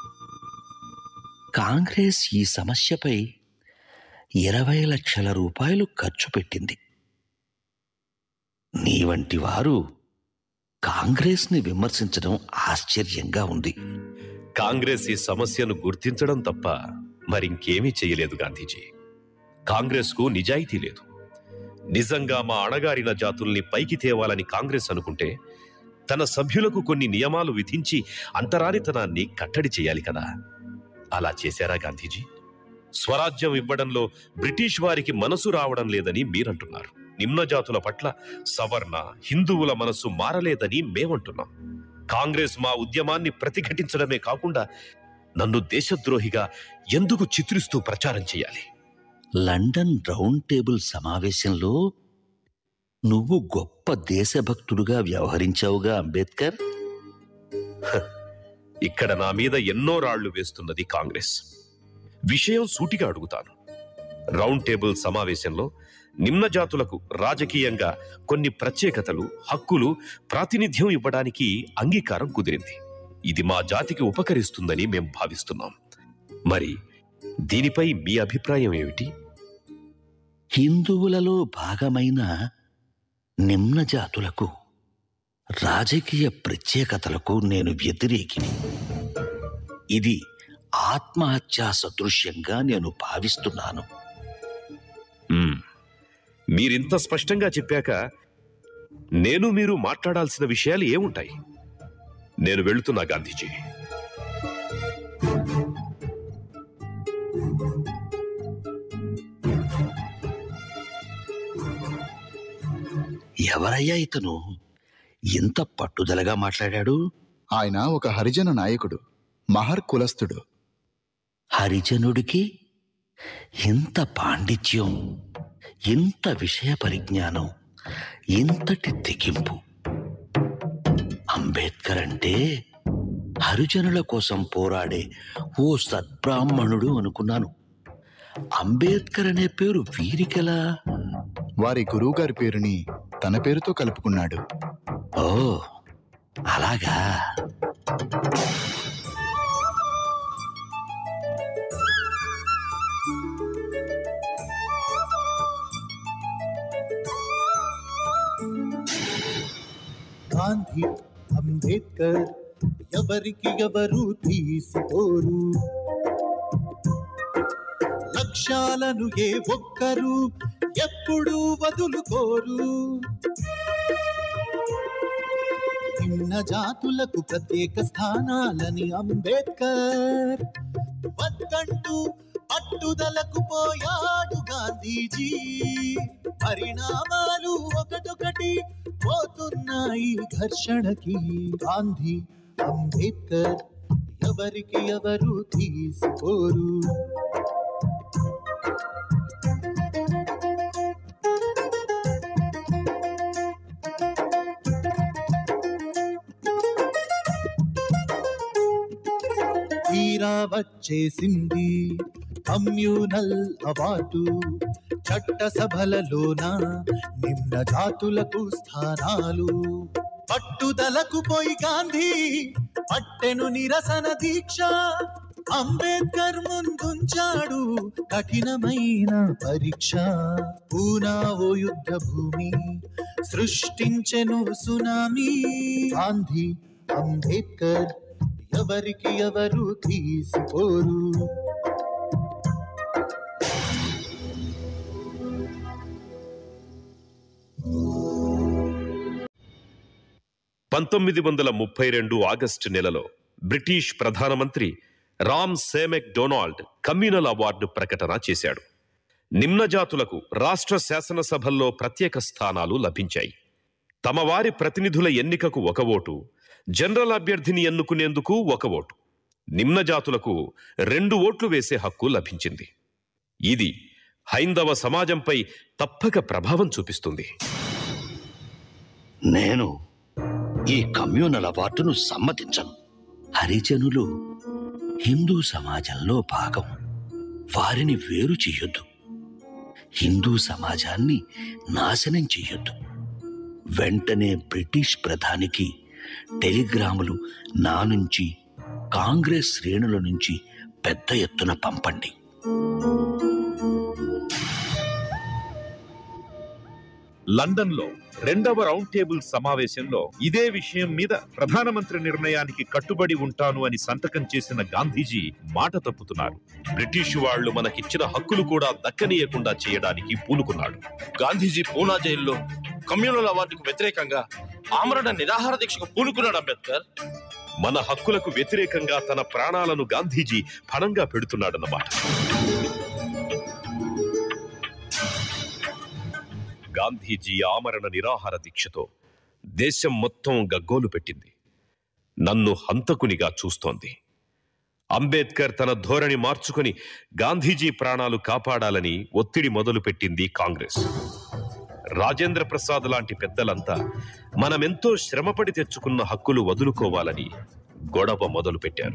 కాంగ్రెస్ ఈ సమస్యపై ఇరవై లక్షల రూపాయలు ఖర్చు పెట్టింది నీ వంటి వారు కాంగ్రెస్ని విమర్శించడం ఆశ్చర్యంగా ఉంది కాంగ్రెస్ ఈ సమస్యను గుర్తించడం తప్ప మరింకేమీ చేయలేదు గాంధీజీ కాంగ్రెస్కు నిజాయితీ లేదు నిజంగా మా అణగారిన జాతుల్ని పైకి తేవాలని కాంగ్రెస్ అనుకుంటే తన సభ్యులకు కొన్ని నియమాలు విధించి అంటరానితనాన్ని కట్టడి చేయాలి కదా అలా చేశారా గాంధీజీ స్వరాజ్యం ఇవ్వడంలో బ్రిటిష్ వారికి మనసు రావడం లేదని మీరంటున్నారు నిమ్న జాతుల పట్ల సవర్ణ హిందువుల మనసు మారలేదని మేమంటున్నాం కాంగ్రెస్ మా ఉద్యమాన్ని ప్రతిఘటించడమే కాకుండా నన్ను దేశద్రోహిగా ఎందుకు చిత్రిస్తూ ప్రచారం చేయాలి లండన్ రౌండ్ టేబుల్ సమావేశంలో నువ్వు గొప్ప దేశభక్తుడుగా వ్యవహరించావుగా అంబేద్కర్ హ, ఇక్కడ నా మీద ఎన్నో రాళ్లు వేస్తున్నది కాంగ్రెస్ విషయం సూటిగా అడుగుతాను రౌండ్ టేబుల్ సమావేశంలో నిమ్న జాతులకు రాజకీయంగా కొన్ని ప్రత్యేకతలు హక్కులు ప్రాతినిధ్యం ఇవ్వడానికి అంగీకారం కుదిరింది ఇది మా జాతికి ఉపకరిస్తుందని మేం భావిస్తున్నాం మరి దీనిపై మీ అభిప్రాయం ఏమిటి హిందువులలో భాగమైన నిమ్న జాతులకు రాజకీయ ప్రత్యేకతలకు నేను వ్యతిరేకిని ఇది ఆత్మహత్యా సదృశ్యంగా నేను భావిస్తున్నాను మ్మ్. మీరింత స్పష్టంగా చెప్పాక నేను మీరు మాట్లాడాల్సిన విషయాలు ఏముంటాయి నేను వెళుతున్నా గాంధీజీ ఎవరయ్యా ఇతను ఇంత పట్టుదలగా మాట్లాడాడు ఆయన ఒక హరిజన నాయకుడు మహర్ కులస్థుడు హరిజనుడికి ఇంత పాండిత్యం ఇంత విషయ పరిజ్ఞానం ఇంతటి తెగింపు అంబేద్కర్ అంటే హరిజనుల కోసం పోరాడే ఓ సద్బ్రాహ్మణుడు అనుకున్నాను అంబేద్కర్ అనే పేరు వీరికెలా వారి గురువుగారి పేరుని తన పేరుతో కలుపుకున్నాడు ఓ అలాగా గాంధీ అంబేద్కర్ ఎవరికి ఎవరు తీసుకోరు లక్ష్యాలను ఏ ఒక్కరు ఎప్పుడు వదులుకోరు నిమ్న జాతులకు ప్రత్యేక స్థానాలని అంబేద్కర్ వద్దంటూ పట్టుదలకు పోయాడు గాంధీజీ పరిణామాలు ఒకటొకటి పోతున్నాయి ఘర్షణకి గాంధీ అంబేద్కర్ ఎవరికి ఎవరు తీసుకోరు తీరా వచ్చేసింది కమ్యూనల్ అవార్డు చట్టసభలలోన నిమ్న జాతులకు స్థానాలు పట్టుదలకు పోయి గాంధీ పట్టెను నిరసన దీక్ష అంబేద్కర్ ముందుంచాడు కఠినమైన పరీక్ష పూనా ఓ యుద్ధ భూమి సృష్టించెను సునామీ గాంధీ అంబేద్కర్ ఎవరికి ఎవరు తీసుకోరు పంతొమ్మిది వందల ముప్పై రెండు ఆగస్టు నెలలో బ్రిటిష్ ప్రధానమంత్రి Ramsay MacDonald communal award ప్రకటన చేశాడు నిమ్నజాతులకు రాష్ట్ర శాసనసభల్లో ప్రత్యేక స్థానాలు లభించాయి తమ వారి ప్రతినిధుల ఎన్నికకు ఒక ఓటు జనరల్ అభ్యర్థిని ఎన్నుకునేందుకు ఒక ఓటు నిమ్నజాతులకు రెండు ఓట్లు వేసే హక్కు లభించింది ఇది హైందవ సమాజంపై తప్పక ప్రభావం చూపిస్తుంది నేను ఈ కమ్యూనల్ అవార్డును సమ్మతించను హరిజనులు హిందూ సమాజంలో భాగం వారిని వేరు చెయ్యొద్దు హిందూ సమాజాన్ని నాశనం చెయ్యొద్దు వెంటనే బ్రిటిష్ ప్రధానికి టెలిగ్రాములు నా నుంచి కాంగ్రెస్ శ్రేణుల నుంచి పెద్ద ఎత్తున పంపండి లండన్లో రెండవ రౌండ్ టేబుల్ సమావేశంలో ఇదే విషయం మీద ప్రధానమంత్రి నిర్ణయానికి కట్టుబడి ఉంటాను అని సంతకం చేసిన గాంధీజీ మాట తప్పుతున్నారు బ్రిటిష్ వాళ్ళు మనకిచ్చిన హక్కులు కూడా దక్కనీయకుండా చేయడానికి పూనుకున్నాడు గాంధీజీ పూనా జైల్లో కమ్యూనల్ అవార్డుకు వ్యతిరేకంగా ఆమరణ నిరాహార దీక్షకు పూనుకున్నాడు అంబేద్కర్ మన హక్కులకు వ్యతిరేకంగా తన ప్రాణాలను గాంధీజీ పణంగా పెడుతున్నాడన్నమాట గాంధీజీ ఆమరణ నిరాహార దీక్షతో దేశం మొత్తం గగ్గోలు పెట్టింది నన్ను హంతకునిగా చూస్తోంది అంబేద్కర్ తన ధోరణి మార్చుకొని గాంధీజీ ప్రాణాలు కాపాడాలని ఒత్తిడి మొదలుపెట్టింది కాంగ్రెస్ రాజేంద్ర ప్రసాద్ లాంటి పెద్దలంతా మనమెంతో శ్రమపడి తెచ్చుకున్న హక్కులు వదులుకోవాలని గొడవ మొదలుపెట్టారు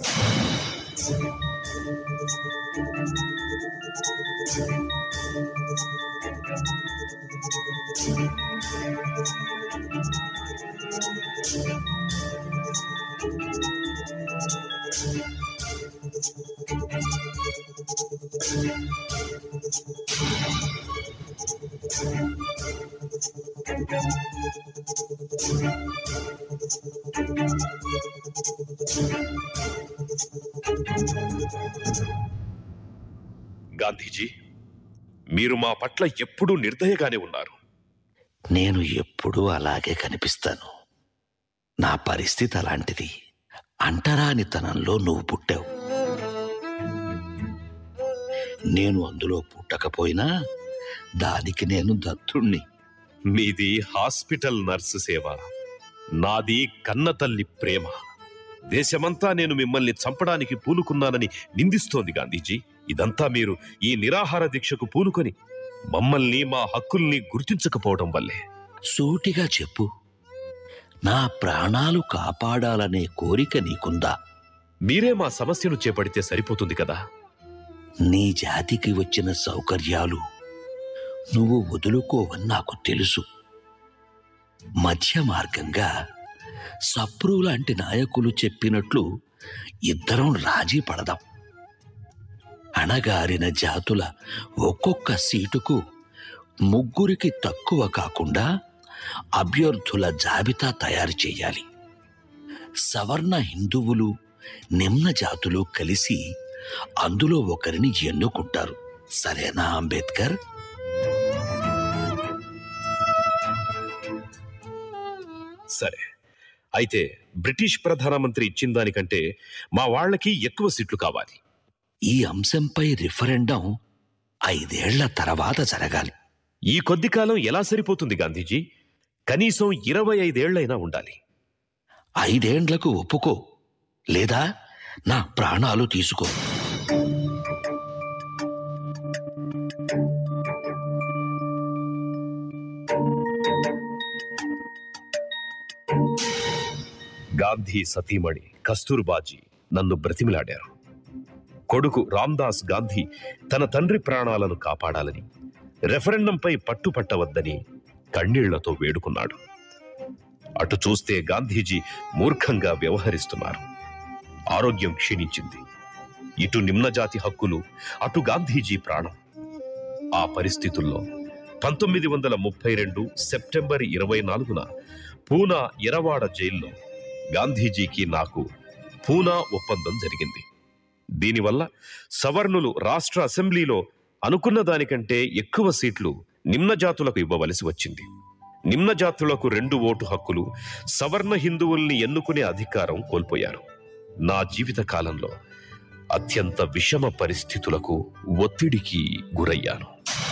గాంధీజీ మీరు మా పట్ల ఎప్పుడూ నిర్దయగానే ఉన్నారు నేను ఎప్పుడూ అలాగే కనిపిస్తాను నా పరిస్థితి అలాంటిది అంటరానితనంలో నువ్వు పుట్టావు నేను అందులో పుట్టకపోయినా దానికి నేను దత్తుణ్ణి మీది హాస్పిటల్ నర్సు సేవ నాది కన్నతల్లి ప్రేమ దేశమంతా నేను మిమ్మల్ని చంపడానికి పూనుకున్నానని నిందిస్తోంది గాంధీజీ ఇదంతా మీరు ఈ నిరాహార దీక్షకు పూనుకొని మమ్మల్ని మా హక్కుల్ని గుర్తించకపోవడం వల్లే సూటిగా చెప్పు నా ప్రాణాలు కాపాడాలనే కోరిక నీకుందా మీరే మా సమస్యను చేపడితే సరిపోతుంది కదా నీ జాతికి వచ్చిన సౌకర్యాలు నువ్వు వదులుకోవని నాకు తెలుసు మధ్య మార్గంగా సప్రు లాంటి నాయకులు చెప్పినట్లు ఇద్దరం రాజీ పడదాం అణగారిన జాతుల ఒక్కొక్క సీటుకు ముగ్గురికి తక్కువ కాకుండా అభ్యర్థుల జాబితా తయారు చేయాలి సవర్ణ హిందువులు నిమ్న జాతులు కలిసి అందులో ఒకరిని ఎన్నుకుంటారు సరేనా అంబేద్కర్ సరే అయితే బ్రిటిష్ ప్రధానమంత్రి ఇచ్చిన దానికంటే మా వాళ్ళకి ఎక్కువ సీట్లు కావాలి ఈ అంశంపై రిఫరెండం ఐదేళ్ల తర్వాత జరగాలి ఈ కొద్ది కాలం ఎలా సరిపోతుంది గాంధీజీ కనీసం ఇరవై ఐదేళ్లైనా ఉండాలి ఐదేండ్లకు ఒప్పుకో లేదా నా ప్రాణాలు తీసుకో గాంధీ సతీమణి కస్తూర్బాజీ నన్ను బ్రతిమిలాడారు కొడుకు రామ్దాస్ గాంధీ తన తండ్రి ప్రాణాలను కాపాడాలని రెఫరెండంపై పట్టుపట్టవద్దని కన్నీళ్లతో వేడుకున్నాడు అటు చూస్తే గాంధీజీ మూర్ఖంగా వ్యవహరిస్తున్నారు ఆరోగ్యం క్షీణించింది ఇటు నిమ్నజాతి హక్కులు అటు గాంధీజీ ప్రాణం ఆ పరిస్థితుల్లో పంతొమ్మిది వందల ముప్పై రెండు సెప్టెంబర్ ఇరవై నాలుగున పూనా ఎరవాడ జైల్లో గాంధీజీకి నాకు పూనా ఒప్పందం జరిగింది దీనివల్ల సవర్ణులు రాష్ట్ర అసెంబ్లీలో అనుకున్న దానికంటే ఎక్కువ సీట్లు నిమ్నజాతులకు ఇవ్వవలసి వచ్చింది నిమ్న జాతులకు రెండు ఓటు హక్కులు సవర్ణ హిందువుల్ని ఎన్నుకునే అధికారం కోల్పోయారు నా జీవిత కాలంలో అత్యంత విషమ పరిస్థితులకు ఒత్తిడికి గురయ్యాను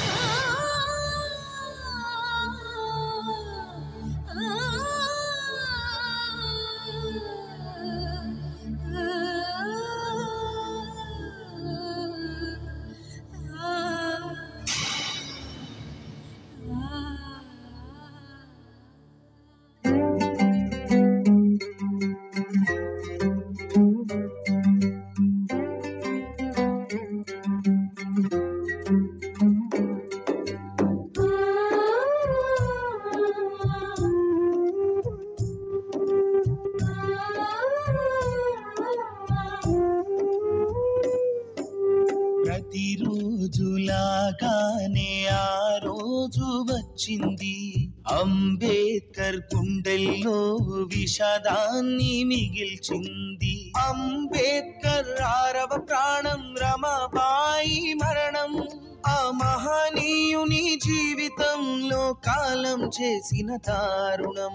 ప్రతిరోజులాగానే ఆ రోజు వచ్చింది అంబేద్కర్ గుండెల్లో విషాదాన్ని మిగిల్చింది అంబేద్కర్ ఆరవ ప్రాణం రమాబాయి మరణం ఆ మహనీయుని జీవితంలో కాలం చేసిన దారుణం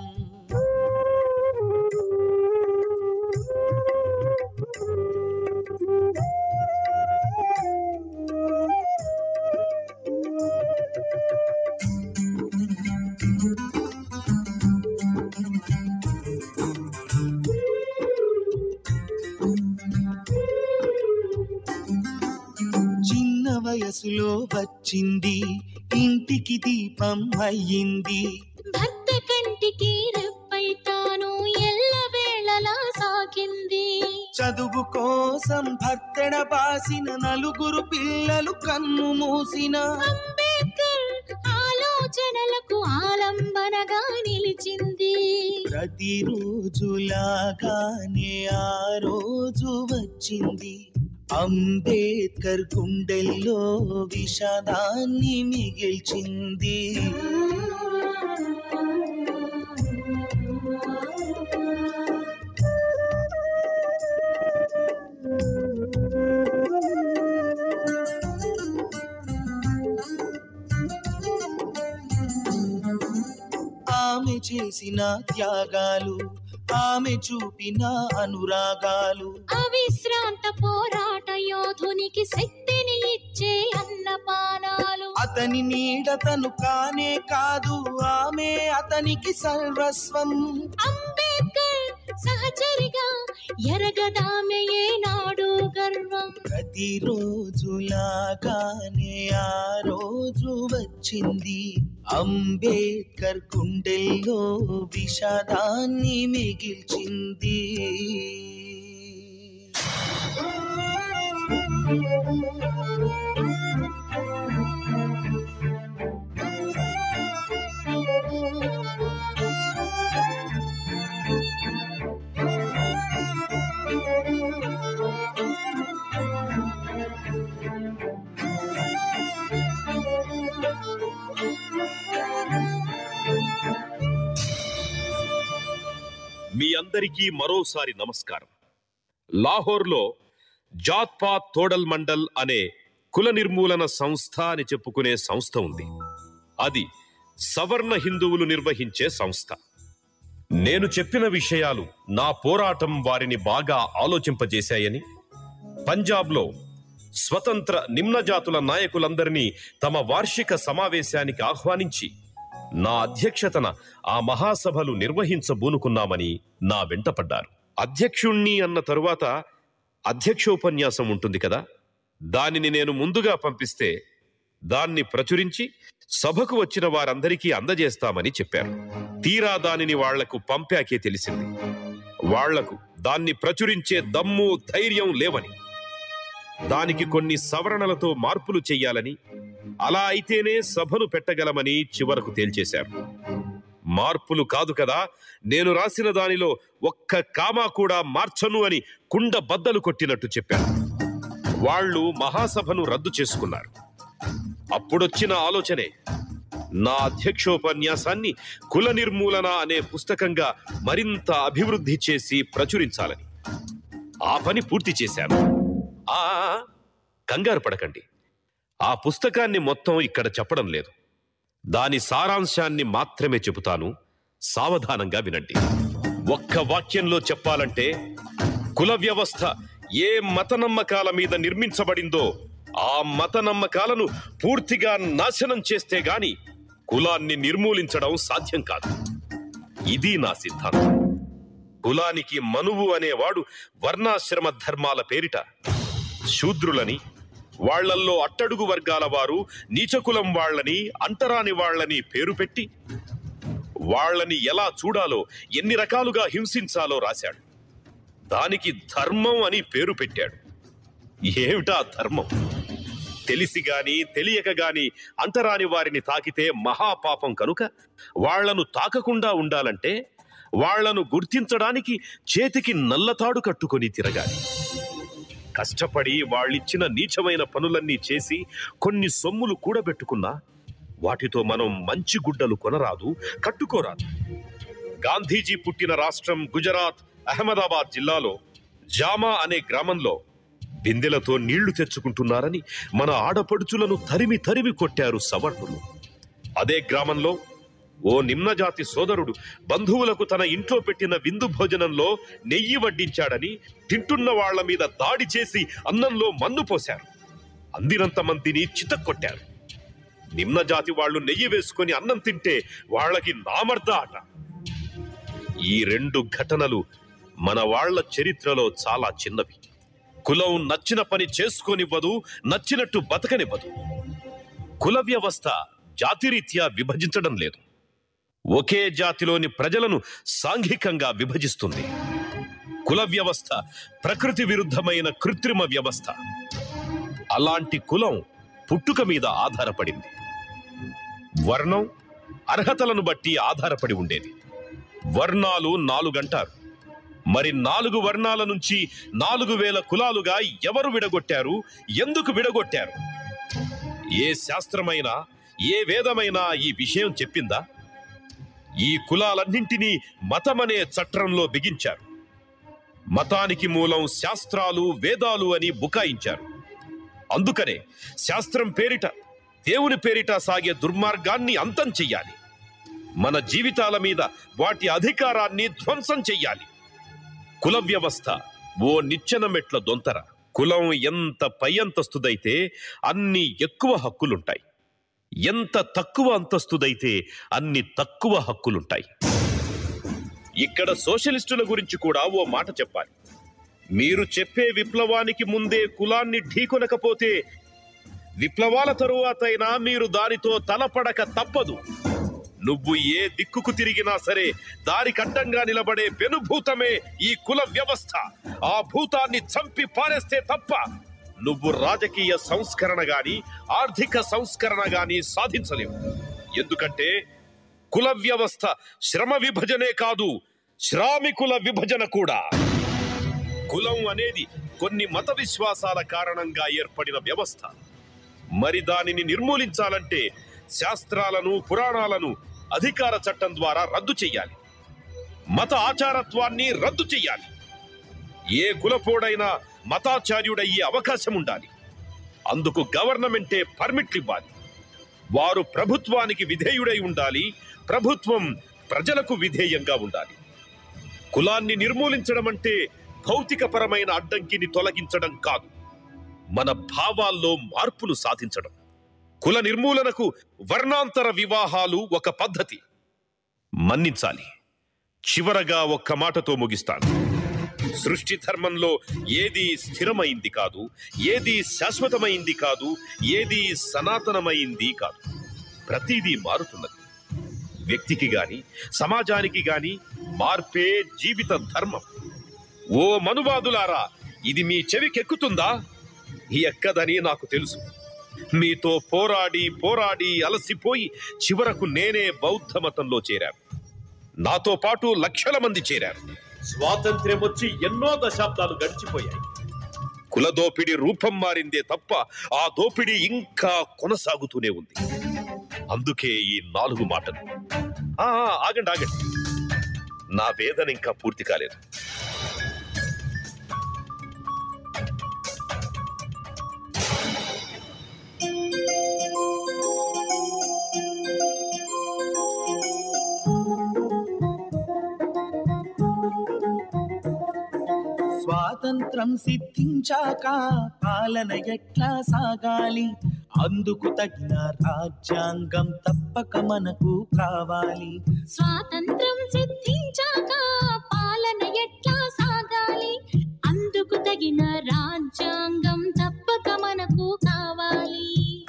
చిన్న వయసులో వచ్చింది ఇంటికి దీపం అయ్యింది భర్త కంటికి రెప్పై తాను ఎల్లవేళలా సాగింది చదువు కోసం భర్తెడ బాసిన నలుగురు పిల్లలు కన్ను మూసిన అంబేద్కర్ ఆలోచనలకు ఆలంబనగా నిలిచింది ప్రతిరోజులాగానే ఆ రోజు వచ్చింది అంబేద్కర్ గుండెల్లో విషాదాన్ని మిగిల్చింది ఆమె చేసిన త్యాగాలు ఆమె చూపిన అనురాగాలు అవిశ్రాంత పోరాట యోధునికి శక్తిని ఇచ్చే అన్నపానాలు అతని నీడ తను కానే కాదు ఆమె అతనికి సర్వస్వం అంబేద్కర్ సహచరిగా ఎరగదామె ఏనాడు గర్వం ప్రతిరోజులాగానే ఆ రోజు వచ్చింది అంబేద్కర్ గుండెల్లో విషాదాన్ని మిగిల్చింది మీ అందరికీ మరోసారి నమస్కారం లాహోర్లో జాత్పాత్ తోడల్ మండల్ అనే కుల నిర్మూలన సంస్థ అని చెప్పుకునే సంస్థ ఉంది అది సవర్ణ హిందువులు నిర్వహించే సంస్థ నేను చెప్పిన విషయాలు నా పోరాటం వారిని బాగా ఆలోచింపజేశాయని పంజాబ్లో స్వతంత్ర నిమ్నజాతుల నాయకులందరినీ తమ వార్షిక సమావేశానికి ఆహ్వానించి నా అధ్యక్షతన ఆ మహాసభలు నిర్వహించబూనుకున్నామని నా వెంటపడ్డారు అధ్యక్షుణ్ణి అన్న తరువాత అధ్యక్షోపన్యాసం ఉంటుంది కదా దానిని నేను ముందుగా పంపిస్తే దాన్ని ప్రచురించి సభకు వచ్చిన వారందరికీ అందజేస్తామని చెప్పారు తీరా దానిని వాళ్లకు పంపాకే తెలిసింది వాళ్లకు దాన్ని ప్రచురించే దమ్ము ధైర్యం లేవని దానికి కొన్ని సవరణలతో మార్పులు చెయ్యాలని అలా అయితేనే సభను పెట్టగలమని చివరకు తేల్చేశారు మార్పులు కాదు కదా నేను రాసిన దానిలో ఒక్క కామా కూడా మార్చను అని కుండ బద్దలు కొట్టినట్టు చెప్పారు వాళ్ళు మహాసభను రద్దు చేసుకున్నారు అప్పుడొచ్చిన ఆలోచనే నా అధ్యక్షోపన్యాసాన్ని కుల నిర్మూలన అనే పుస్తకంగా మరింత అభివృద్ధి చేసి ప్రచురించాలని ఆ పని పూర్తి చేశాను ఆ కంగారు పడకండి ఆ పుస్తకాన్ని మొత్తం ఇక్కడ చెప్పడం లేదు దాని సారాంశాన్ని మాత్రమే చెబుతాను సావధానంగా వినండి ఒక్క వాక్యంలో చెప్పాలంటే కుల వ్యవస్థ ఏ మత నమ్మకాల మీద నిర్మించబడిందో ఆ మత నమ్మకాలను పూర్తిగా నాశనం చేస్తే గాని కులాన్ని నిర్మూలించడం సాధ్యం కాదు ఇది నా సిద్ధాంతం కులానికి మనువు అనేవాడు వర్ణాశ్రమ ధర్మాల పేరిట శూద్రులని వాళ్ళల్లో అట్టడుగు వర్గాల వారు నీచకులం వాళ్ళని అంటరాని వాళ్ళని పేరు పెట్టి వాళ్ళని ఎలా చూడాలో ఎన్ని రకాలుగా హింసించాలో రాశాడు దానికి ధర్మం అని పేరు పెట్టాడు ఏమిటా ధర్మం తెలిసి గాని తెలియక గాని అంటరాని వారిని తాకితే మహాపాపం కనుక వాళ్లను తాకకుండా ఉండాలంటే వాళ్లను గుర్తించడానికి చేతికి నల్లతాడు కట్టుకొని తిరగాలి కష్టపడి వాళ్ళిచ్చిన నీచమైన పనులన్నీ చేసి కొన్ని సొమ్ములు కూడబెట్టుకున్నా వాటితో మనం మంచి గుడ్డలు కొనరాదు కట్టుకోరాదు గాంధీజీ పుట్టిన రాష్ట్రం గుజరాత్ అహ్మదాబాద్ జిల్లాలో జామా అనే గ్రామంలో బిందెలతో నీళ్లు తెచ్చుకుంటున్నారని మన ఆడపడుచులను తరిమి తరిమి కొట్టారు సవర్ణులు అదే గ్రామంలో ఓ నిమ్నజాతి సోదరుడు బంధువులకు తన ఇంట్లో పెట్టిన విందు భోజనంలో నెయ్యి వడ్డించాడని తింటున్న వాళ్ల మీద దాడి చేసి అన్నంలో మన్ను పోశారు అందినంత మందిని చితక్కొట్టారు నిమ్నజాతి వాళ్ళు నెయ్యి వేసుకొని అన్నం తింటే వాళ్ళకి నామర్ద ఆట ఈ రెండు ఘటనలు మన వాళ్ళ చరిత్రలో చాలా చిన్నవి కులం నచ్చిన పని చేసుకోనివ్వదు నచ్చినట్టు బతకనివ్వదు కుల వ్యవస్థ జాతిరీత్యా విభజించడం లేదు ఒకే జాతిలోని ప్రజలను సాంఘికంగా విభజిస్తుంది కుల వ్యవస్థ ప్రకృతి విరుద్ధమైన కృత్రిమ వ్యవస్థ అలాంటి కులం పుట్టుక మీద ఆధారపడింది వర్ణం అర్హతలను బట్టి ఆధారపడి ఉండేది వర్ణాలు నాలుగంటారు మరి నాలుగు వర్ణాల నుంచి నాలుగు వేల కులాలుగా ఎవరు విడగొట్టారు ఎందుకు విడగొట్టారు ఏ శాస్త్రమైనా ఏ వేదమైనా ఈ విషయం చెప్పిందా ఈ కులాలన్నింటినీ మతమనే చట్రంలో బిగించారు మతానికి మూలం శాస్త్రాలు వేదాలు అని బుకాయించారు అందుకనే శాస్త్రం పేరిట దేవుని పేరిట సాగే దుర్మార్గాన్ని అంతం చెయ్యాలి మన జీవితాల మీద వాటి అధికారాన్ని ధ్వంసం చెయ్యాలి కుల వ్యవస్థ ఓ నిచ్చెన మెట్ల దొంతర కులం ఎంత పై అంతస్తుదైతే అన్ని ఎక్కువ హక్కులుంటాయి ఎంత తక్కువ అంతస్తుదైతే అన్ని తక్కువ హక్కులుంటాయి ఇక్కడ సోషలిస్టుల గురించి కూడా ఓ మాట చెప్పాలి మీరు చెప్పే విప్లవానికి ముందే కులాన్ని ఢీకొనకపోతే విప్లవాల తరువాతైనా మీరు దానితో తలపడక తప్పదు నువ్వు ఏ దిక్కుకు తిరిగినా సరే దానికి అడ్డంగా నిలబడే పెనుభూతమే ఈ కుల వ్యవస్థ ఆ భూతాన్ని చంపి పారేస్తే తప్ప నువ్వు రాజకీయ సంస్కరణ గాని ఆర్థిక సంస్కరణ గాని సాధించలేవు ఎందుకంటే కుల వ్యవస్థ శ్రమ విభజనే కాదు శ్రామికుల విభజన కూడా కులం అనేది కొన్ని మత విశ్వాసాల కారణంగా ఏర్పడిన వ్యవస్థ మరి దానిని నిర్మూలించాలంటే శాస్త్రాలను పురాణాలను అధికార చట్టం ద్వారా రద్దు చెయ్యాలి మత ఆచారత్వాన్ని రద్దు చెయ్యాలి ఏ కులపోడైనా మతాచార్యుడయ్యే అవకాశం ఉండాలి అందుకు గవర్నమెంటే పర్మిట్లు ఇవ్వాలి వారు ప్రభుత్వానికి విధేయుడై ఉండాలి ప్రభుత్వం ప్రజలకు విధేయంగా ఉండాలి కులాన్ని నిర్మూలించడం అంటే భౌతికపరమైన అడ్డంకిని తొలగించడం కాదు మన భావాల్లో మార్పులు సాధించడం కుల నిర్మూలనకు వర్ణాంతర వివాహాలు ఒక పద్ధతి మన్నించాలి చివరగా ఒక్క మాటతో ముగిస్తాను సృష్టి ధర్మంలో ఏది స్థిరమైంది కాదు ఏది శాశ్వతమైంది కాదు ఏది సనాతనమైంది కాదు ప్రతిదీ మారుతున్నది వ్యక్తికి గాని సమాజానికి గాని మార్పే జీవిత ధర్మం ఓ మనువాదులారా ఇది మీ చెవికెక్కుతుందా ఎక్కదని నాకు తెలుసు మీతో పోరాడి పోరాడి అలసిపోయి చివరకు నేనే బౌద్ధ మతంలో చేరాను నాతో పాటు లక్షల మంది చేరారు స్వాతంత్ర్యం వచ్చి ఎన్నో దశాబ్దాలు గడిచిపోయాయి కుల దోపిడీ రూపం మారిందే తప్ప ఆ దోపిడీ ఇంకా కొనసాగుతూనే ఉంది అందుకే ఈ నాలుగు మాటలు ఆ, ఆ, ఆగండి ఆగండి నా వేదన ఇంకా పూర్తి కాలేదు స్వాతంత్రం సిద్ధించాక పాలన ఎట్లా సాగాలి అందుకు తగిన రాజ్యాంగం తప్పక మనకు కావాలి స్వాతంత్రం సిద్ధించాక పాలన ఎట్లా సాగాలి అందుకు తగిన రాజ్యాంగం తప్పక మనకు కావాలి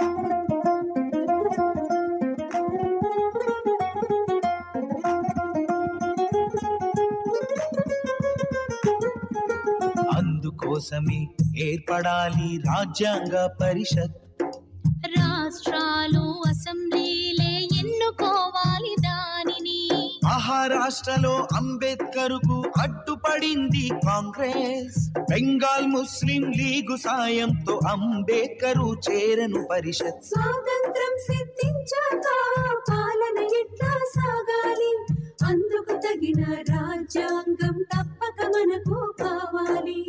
అందుకోసమే ఏర్పడాలి రాజ్యాంగ పరిషత్ రాష్ట్రాలు అసెంబ్లీలే ఎన్నుకోవాలి దానిని మహారాష్ట్రలో అంబేద్కర్ కు అడ్డుపడింది కాంగ్రెస్ బెంగాల్ ముస్లిం లీగు సాయంతో అంబేద్కరు చేరను పరిషత్ స్వాతంత్రం సిద్ధించాక పాలన ఎట్లా సాగాలి అందుకు తగిన రాజ్యాంగం తప్పక మనకు కావాలి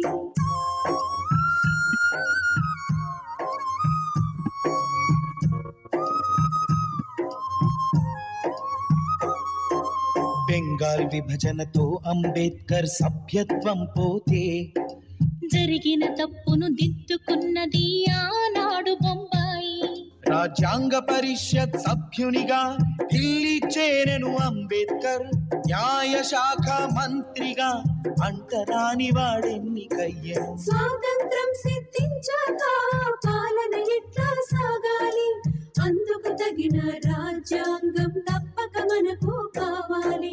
బెంగాల్ విభజనతో అంబేద్కర్ సభ్యత్వం పోతే జరిగిన తప్పును దిద్దుకున్నది ఆనాడు బొంబాయి రాజ్యాంగ పరిషత్ సభ్యునిగా ఢిల్లీ చేరెను అంబేద్కర్ న్యాయ శాఖ మంత్రిగా అంటరాని వాడెన్నికయ్యను స్వాతంత్రం సిద్ధించాక పాలన ఎట్లా సాగాలి అందుకు తగిన రాజ్యాంగం తప్పక మనకు కావాలి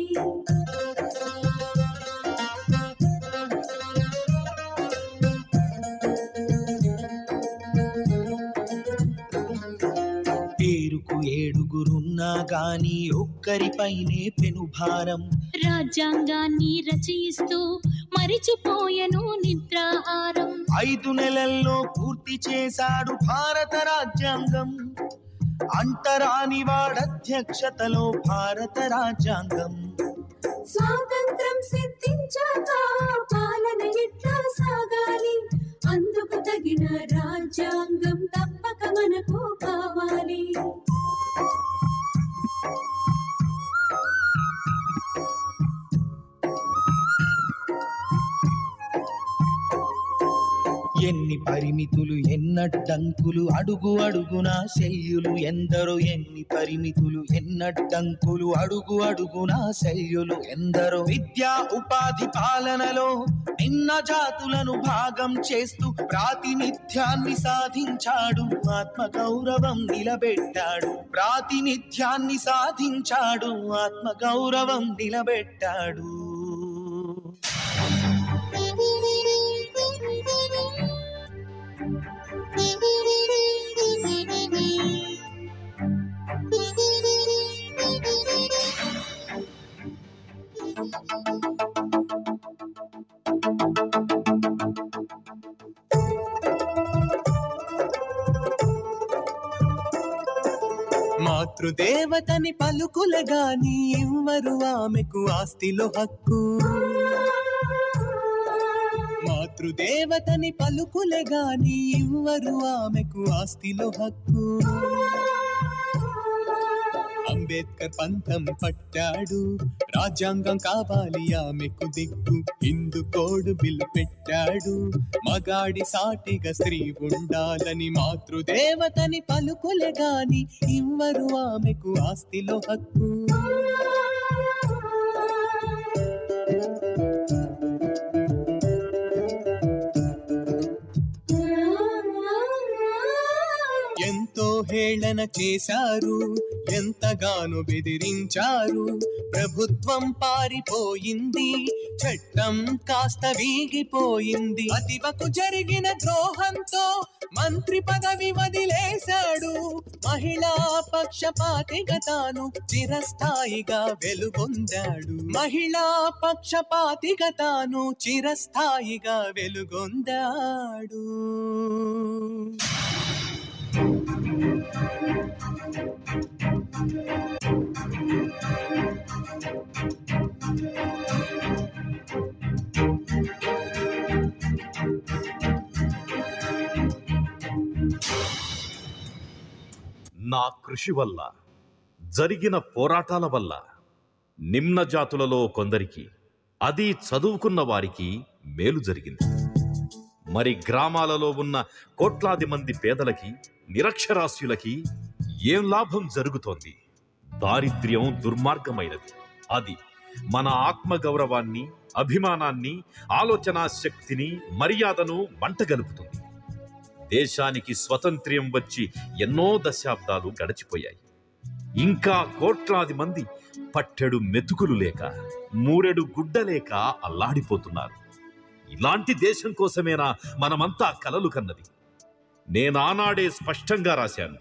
పేరుకు ఏడుగురున్నా గాని ఒక్కరిపైనే పెనుభారం రాజ్యాంగాన్ని రచయిస్తూ మరిచిపోయెను నిద్రాహారం ఐదు నెలల్లో పూర్తి చేశాడు భారత రాజ్యాంగం అంటరాని వాడధ్యక్షతలో భారత రాజ్యాంగం స్వాతంత్రం సిద్ధించాక పాలన ఎట్లా సాగాలి అందుకు తగిన రాజ్యాంగం తప్పక మనకు కావాలి ఎన్ని పరిమితులు ఎన్నడ్డంకులు అడుగు అడుగున శల్యులు ఎందరో ఎన్ని పరిమితులు ఎన్నడ్డంకులు అడుగు అడుగున శల్యులు ఎందరో విద్యా ఉపాధి పాలనలో నిన్న జాతులను భాగం చేస్తూ ప్రాతినిధ్యాన్ని సాధించాడు ఆత్మ గౌరవం నిలబెట్టాడు ప్రాతినిధ్యాన్ని సాధించాడు ఆత్మ గౌరవం నిలబెట్టాడు మాతృదేవతని పలుకుల గాని ఇవ్వరు ఆమెకు ఆస్తిలో హక్కు మాతృదేవతని పలుకులే గాని ఇవ్వరు ఆమెకు ఆస్తిలో హక్కు అంబేద్కర్ పంతం పట్టాడు రాజ్యాంగం కావాలి ఆమెకు దిక్కు హిందూ కోడ్ బిల్లు పెట్టాడు మగాడి సాటిగా స్త్రీ ఉండాలని మాతృదేవతని పలుకులే గాని ఇవ్వరు ఆమెకు ఆస్తిలో హక్కు ఎంతో హేళన చేశారు ఎంతగానో బెదిరించారు ప్రభుత్వం పారిపోయింది చట్టం కాస్త వీగిపోయింది అతివకు జరిగిన ద్రోహంతో మంత్రి పదవి వదిలేశాడు మహిళా పక్షపాతిగా తాను చిరస్థాయిగా వెలుగొందాడు మహిళా పక్షపాతిగా తాను చిరస్థాయిగా వెలుగొందాడు నా కృషి వల్ల జరిగిన పోరాటాల వల్ల నిమ్న జాతులలో కొందరికి అది చదువుకున్న వారికి మేలు జరిగింది మరి గ్రామాలలో ఉన్న కోట్లాది మంది పేదలకి నిరక్షరాస్యులకి ఏం లాభం జరుగుతోంది దారిద్ర్యం దుర్మార్గమైనది అది మన ఆత్మగౌరవాన్ని అభిమానాన్ని ఆలోచనా శక్తిని మర్యాదను మంటగలుపుతుంది దేశానికి స్వతంత్ర్యం వచ్చి ఎన్నో దశాబ్దాలు గడిచిపోయాయి ఇంకా కోట్లాది మంది పట్టెడు మెతుకులు లేక మూరెడు గుడ్డ లేక అల్లాడిపోతున్నారు ఇలాంటి దేశం కోసమేనా మనమంతా కలలు కన్నది నేనానాడే స్పష్టంగా రాశాను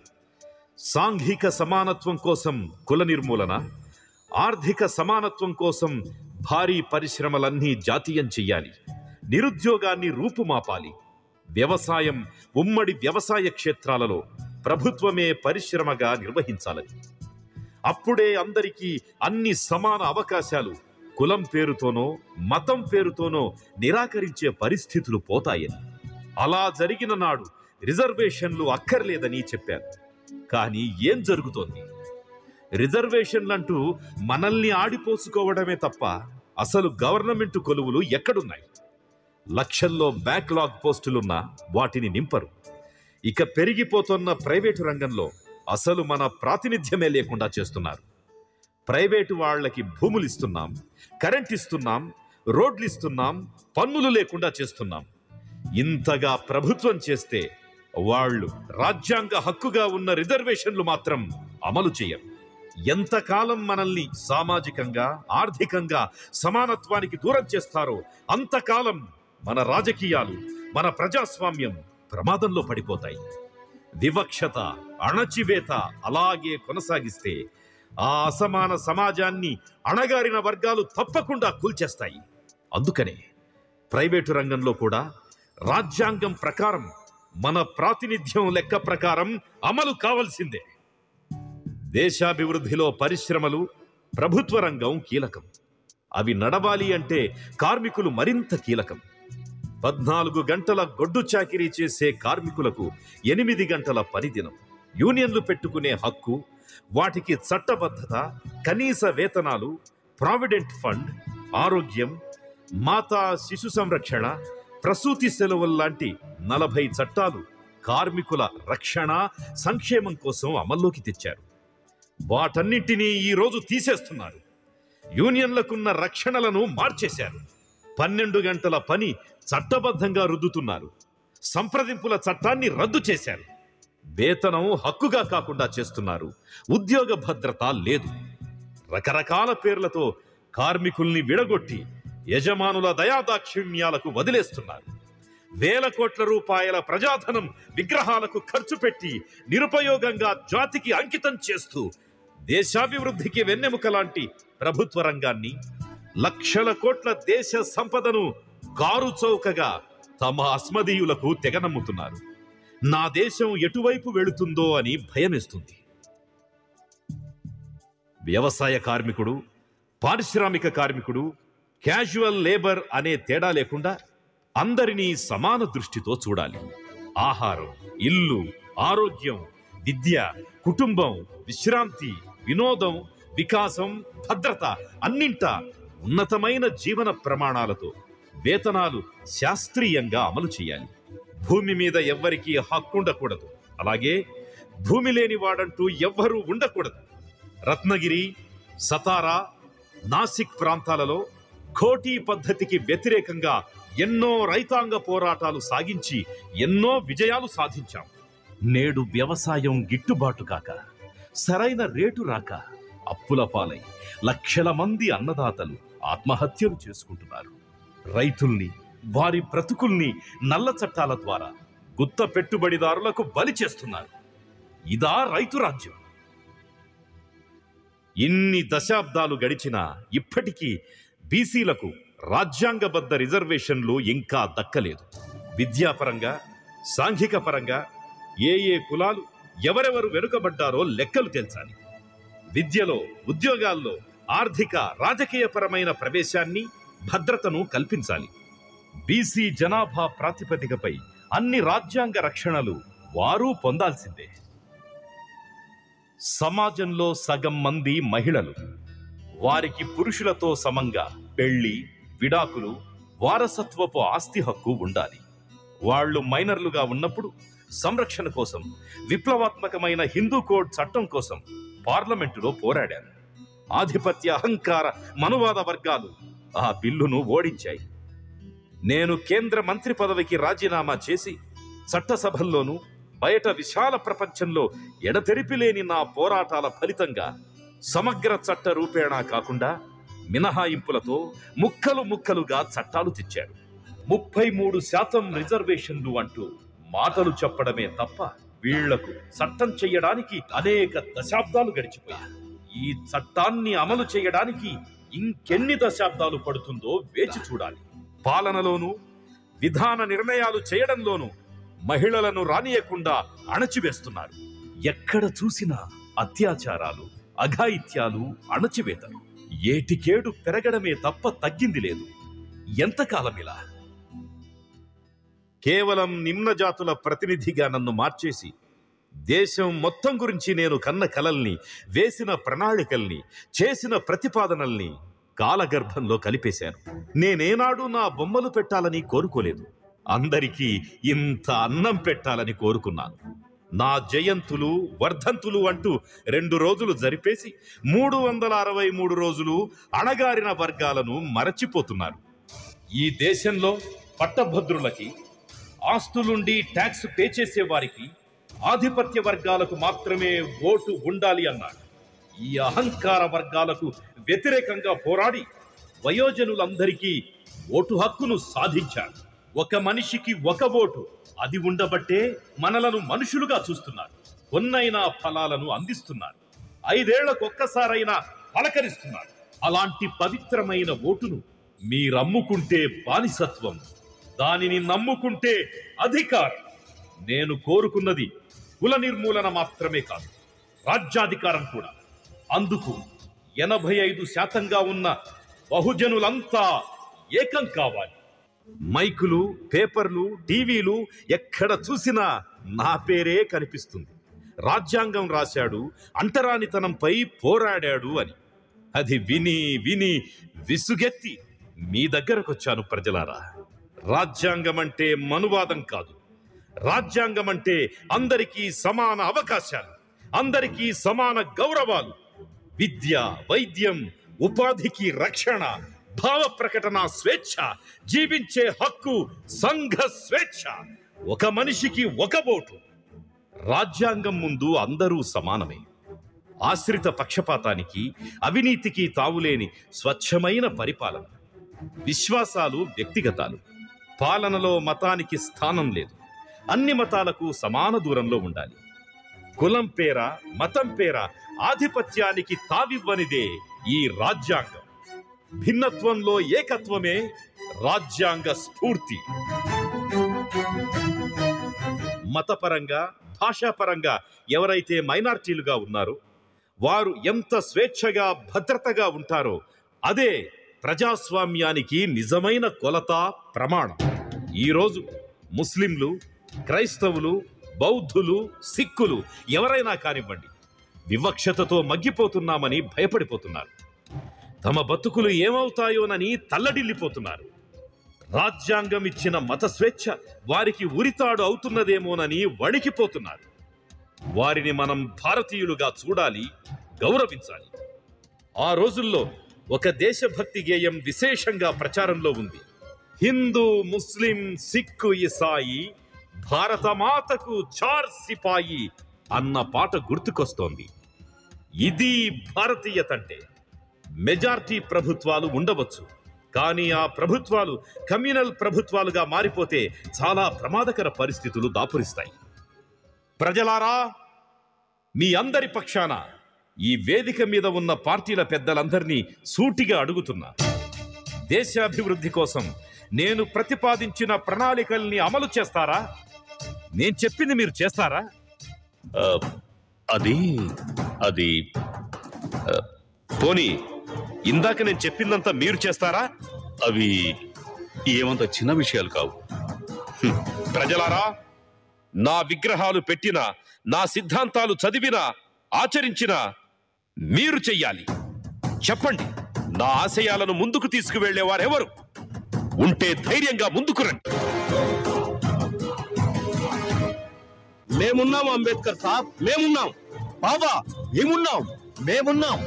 సాంఘిక సమానత్వం కోసం కుల నిర్మూలన ఆర్థిక సమానత్వం కోసం భారీ పరిశ్రమలన్నీ జాతీయం చెయ్యాలి నిరుద్యోగాన్ని రూపుమాపాలి వ్యవసాయం ఉమ్మడి వ్యవసాయ క్షేత్రాలలో ప్రభుత్వమే పరిశ్రమగా నిర్వహించాలని అప్పుడే అందరికీ అన్ని సమాన అవకాశాలు కులం పేరుతోనో మతం పేరుతోనో నిరాకరించే పరిస్థితులు పోతాయని అలా జరిగిన నాడు రిజర్వేషన్లు అక్కర్లేదని చెప్పారు కానీ ఏం జరుగుతోంది రిజర్వేషన్లంటూ మనల్ని ఆడిపోసుకోవడమే తప్ప అసలు గవర్నమెంట్ కొలువులు ఎక్కడున్నాయి లక్షల్లో బ్యాక్లాగ్ పోస్టులున్నా వాటిని నింపరు ఇక పెరిగిపోతున్న ప్రైవేటు రంగంలో అసలు మన ప్రాతినిధ్యమే లేకుండా చేస్తున్నారు ప్రైవేటు వాళ్ళకి భూములు ఇస్తున్నాం కరెంట్ ఇస్తున్నాం రోడ్లు ఇస్తున్నాం పన్నులు లేకుండా చేస్తున్నాం ఇంతగా ప్రభుత్వం చేస్తే వాళ్ళు రాజ్యాంగ హక్కుగా ఉన్న రిజర్వేషన్లు మాత్రం అమలు చేయరు ఎంతకాలం మనల్ని సామాజికంగా ఆర్థికంగా సమానత్వానికి దూరం చేస్తారో అంతకాలం మన రాజకీయాలు మన ప్రజాస్వామ్యం ప్రమాదంలో పడిపోతాయి వివక్షత అణచివేత అలాగే కొనసాగిస్తే ఆ అసమాన సమాజాన్ని అణగారిన వర్గాలు తప్పకుండా కూల్చేస్తాయి అందుకనే ప్రైవేటు రంగంలో కూడా రాజ్యాంగం ప్రకారం మన ప్రాతినిధ్యం లెక్క ప్రకారం అమలు కావాల్సిందే దేశాభివృద్ధిలో పరిశ్రమలు ప్రభుత్వ రంగం కీలకం అవి నడవాలి అంటే కార్మికులు మరింత కీలకం పద్నాలుగు గంటల గొడ్డు చాకిరీ చేసే కార్మికులకు ఎనిమిది గంటల పనిదినం యూనియన్లు పెట్టుకునే హక్కు వాటికి చట్టబద్ధత కనీస వేతనాలు ప్రావిడెంట్ ఫండ్ ఆరోగ్యం మాతా శిశు సంరక్షణ ప్రసూతి సెలవులు లాంటి నలభై చట్టాలు కార్మికుల రక్షణ సంక్షేమం కోసం అమల్లోకి తెచ్చారు వాటన్నింటినీ ఈ రోజు తీసేస్తున్నారు యూనియన్లకున్న రక్షణలను మార్చేశారు పన్నెండు గంటల పని చట్టబద్ధంగా రుద్దుతున్నారు సంప్రదింపుల చట్టాన్ని రద్దు చేశారు వేతనం హక్కుగా కాకుండా చేస్తున్నారు ఉద్యోగ భద్రత లేదు రకరకాల పేర్లతో కార్మికుల్ని విడగొట్టి యజమానుల దయాదాక్షిణ్యాలకు వదిలేస్తున్నారు వేల కోట్ల రూపాయల ప్రజాధనం విగ్రహాలకు ఖర్చు పెట్టి నిరుపయోగంగా జాతికి అంకితం చేస్తూ దేశాభివృద్ధికి వెన్నెముక లాంటి ప్రభుత్వ రంగాన్ని లక్షల కోట్ల దేశ సంపదను కారు చౌకగా తమ అస్మదీయులకు తెగనమ్ముతున్నారు నా దేశం ఎటువైపు వెళుతుందో అని భయమేస్తుంది వ్యవసాయ కార్మికుడు పారిశ్రామిక కార్మికుడు క్యాజువల్ లేబర్ అనే తేడా లేకుండా అందరినీ సమాన దృష్టితో చూడాలి ఆహారం ఇల్లు ఆరోగ్యం విద్య కుటుంబం విశ్రాంతి వినోదం వికాసం భద్రత అన్నింటా ఉన్నతమైన జీవన ప్రమాణాలతో వేతనాలు శాస్త్రీయంగా అమలు చేయాలి భూమి మీద ఎవ్వరికీ హక్కుండకూడదు అలాగే భూమి లేని వాడంటూ ఎవ్వరూ ఉండకూడదు రత్నగిరి సతారా నాసిక్ ప్రాంతాలలో ఖోటీ పద్ధతికి వ్యతిరేకంగా ఎన్నో రైతాంగ పోరాటాలు సాగించి ఎన్నో విజయాలు సాధించాం నేడు వ్యవసాయం గిట్టుబాటు కాక సరైన రేటు రాక అప్పుల పాలై లక్షల మంది అన్నదాతలు ఆత్మహత్యలు చేసుకుంటున్నారు రైతుల్ని వారి బ్రతుకుల్ని నల్ల చట్టాల ద్వారా గుత్త పెట్టుబడిదారులకు బలి చేస్తున్నారు ఇదా రైతు రాజ్యం ఇన్ని దశాబ్దాలు గడిచినా ఇప్పటికీ బీసీలకు రాజ్యాంగబద్ధ రిజర్వేషన్లు ఇంకా దక్కలేదు విద్యాపరంగా సాంఘిక పరంగా ఏ ఏ కులాలు ఎవరెవరు వెనుకబడ్డారో లెక్కలు తెల్చాలి విద్యలో ఉద్యోగాల్లో ఆర్థిక రాజకీయపరమైన ప్రవేశాన్ని భద్రతను కల్పించాలి బీసీ జనాభా ప్రాతిపదికపై అన్ని రాజ్యాంగ రక్షణలు వారు పొందాల్సిందే సమాజంలో సగం మంది మహిళలు వారికి పురుషులతో సమంగా పెళ్లి విడాకులు వారసత్వపు ఆస్తి హక్కు ఉండాలి వాళ్ళు మైనర్లుగా ఉన్నప్పుడు సంరక్షణ కోసం విప్లవాత్మకమైన హిందూ కోడ్ చట్టం కోసం పార్లమెంటులో పోరాడారు ఆధిపత్య అహంకార మనువాద వర్గాలు ఆ బిల్లును ఓడించాయి నేను కేంద్ర మంత్రి పదవికి రాజీనామా చేసి చట్టసభల్లోనూ బయట విశాల ప్రపంచంలో ఎడతెరిపిలేని నా పోరాటాల ఫలితంగా సమగ్ర చట్ట రూపేణా కాకుండా మినహాయింపులతో ముక్కలు ముక్కలుగా చట్టాలు తెచ్చారు ముప్పై మూడు శాతం రిజర్వేషన్లు అంటూ మాటలు చెప్పడమే తప్ప వీళ్లకు చట్టం చెయ్యడానికి అనేక దశాబ్దాలు గడిచిపోయాయి ఈ చట్టాన్ని అమలు చేయడానికి ఇంకెన్ని దశాబ్దాలు పడుతుందో వేచి చూడాలి పాలనలోనూ విధాన నిర్ణయాలు చేయడంలోనూ మహిళలను రానియకుండా అణచివేస్తున్నారు ఎక్కడ చూసినా అత్యాచారాలు అఘాయిత్యాలు అణచివేతలు ఏటికేడు పెరగడమే తప్ప తగ్గింది లేదు ఎంతకాలం ఇలా కేవలం నిమ్న జాతుల ప్రతినిధిగా నన్ను మార్చేసి దేశం మొత్తం గురించి నేను కన్న కలల్ని వేసిన ప్రణాళికల్ని చేసిన ప్రతిపాదనల్ని కాలగర్భంలో కలిపేశాను నేనేనాడు నా బొమ్మలు పెట్టాలని కోరుకోలేదు అందరికీ ఇంత అన్నం పెట్టాలని కోరుకున్నాను నా జయంతులు వర్ధంతులు అంటూ రెండు రోజులు జరిపేసి మూడు వందల అరవై మూడు రోజులు అణగారిన వర్గాలను మరచిపోతున్నారు ఈ దేశంలో పట్టభద్రులకి ఆస్తులుండి ట్యాక్స్ పే చేసే వారికి ఆధిపత్య వర్గాలకు మాత్రమే ఓటు ఉండాలి అన్నాడు ఈ అహంకార వర్గాలకు వ్యతిరేకంగా పోరాడి వయోజనులందరికీ ఓటు హక్కును సాధించాడు ఒక మనిషికి ఒక ఓటు అది ఉండబట్టే మనలను మనుషులుగా చూస్తున్నారు కొన్నైనా ఫలాలను అందిస్తున్నారు ఐదేళ్లకొక్కసారైనా పలకరిస్తున్నారు అలాంటి పవిత్రమైన ఓటును మీరమ్ముకుంటే బానిసత్వం దానిని నమ్ముకుంటే అధికారం నేను కోరుకున్నది కుల నిర్మూలన మాత్రమే కాదు రాజ్యాధికారం కూడా అందుకు ఎనభై ఐదు శాతంగా ఉన్న బహుజనులంతా ఏకం కావాలి మైకులు పేపర్లు టీవీలు ఎక్కడ చూసినా నా పేరే కనిపిస్తుంది రాజ్యాంగం రాశాడు అంటరానితనంపై పోరాడాడు అని అది విని విని విసుగెత్తి మీ దగ్గరకొచ్చాను ప్రజలారా రాజ్యాంగం అంటే మనువాదం కాదు రాజ్యాంగం అంటే అందరికీ సమాన అవకాశాలు అందరికీ సమాన గౌరవాలు విద్య వైద్యం ఉపాధికి రక్షణ భావ ప్రకటన స్వేచ్ఛ జీవించే హక్కు సంఘ స్వేచ్ఛ ఒక మనిషికి ఒక ఓటు రాజ్యాంగం ముందు అందరూ సమానమే ఆశ్రిత పక్షపాతానికి అవినీతికి తావులేని స్వచ్ఛమైన పరిపాలన విశ్వాసాలు వ్యక్తిగతాలు పాలనలో మతానికి స్థానం లేదు అన్ని మతాలకు సమాన దూరంలో ఉండాలి కులం పేర మతం పేర ఆధిపత్యానికి తావివ్వనిదే ఈ రాజ్యాంగం భిన్నత్వంలో ఏకత్వమే రాజ్యాంగ స్ఫూర్తి మతపరంగా భాషాపరంగా ఎవరైతే మైనార్టీలుగా ఉన్నారో వారు ఎంత స్వేచ్ఛగా భద్రతగా ఉంటారో అదే ప్రజాస్వామ్యానికి నిజమైన కొలత ప్రమాణం ఈరోజు ముస్లింలు క్రైస్తవులు బౌద్ధులు సిక్కులు ఎవరైనా కానివ్వండి వివక్షతతో మగ్గిపోతున్నామని భయపడిపోతున్నారు తమ బతుకులు ఏమవుతాయోనని తల్లడిల్లిపోతున్నారు రాజ్యాంగం ఇచ్చిన మత స్వేచ్ఛ వారికి ఉరితాడు అవుతున్నదేమోనని వణికిపోతున్నారు వారిని మనం భారతీయులుగా చూడాలి గౌరవించాలి ఆ రోజుల్లో ఒక దేశభక్తి గేయం విశేషంగా ప్రచారంలో ఉంది హిందూ ముస్లిం సిక్కు ఇసాయి భారత మాతకు చార్ సిపాయి అన్న పాట గుర్తుకొస్తోంది ఇది భారతీయత అంటే మెజార్టీ ప్రభుత్వాలు ఉండవచ్చు కానీ ఆ ప్రభుత్వాలు కమ్యూనల్ ప్రభుత్వాలుగా మారిపోతే చాలా ప్రమాదకర పరిస్థితులు దాపురిస్తాయి ప్రజలారా మీ అందరి పక్షాన ఈ వేదిక మీద ఉన్న పార్టీల పెద్దలందరినీ సూటిగా అడుగుతున్నా దేశాభివృద్ధి కోసం నేను ప్రతిపాదించిన ప్రణాళికల్ని అమలు చేస్తారా నేను చెప్పింది మీరు చేస్తారా ఆ, అది అది ఆ, పోనీ ఇందాక నేను చెప్పిందంతా మీరు చేస్తారా అవి ఏమంత చిన్న విషయాలు కావు హ్మ్. ప్రజలారా నా విగ్రహాలు పెట్టిన నా సిద్ధాంతాలు చదివిన ఆచరించిన మీరు చెయ్యాలి చెప్పండి నా ఆశయాలను ముందుకు తీసుకువెళ్లేవారెవరు ఉంటే ధైర్యంగా ముందుకు రండి మేమున్నాం అంబేద్కర్ సాబ్ మేమున్నాం బాబా మేమున్నాం మేమున్నాం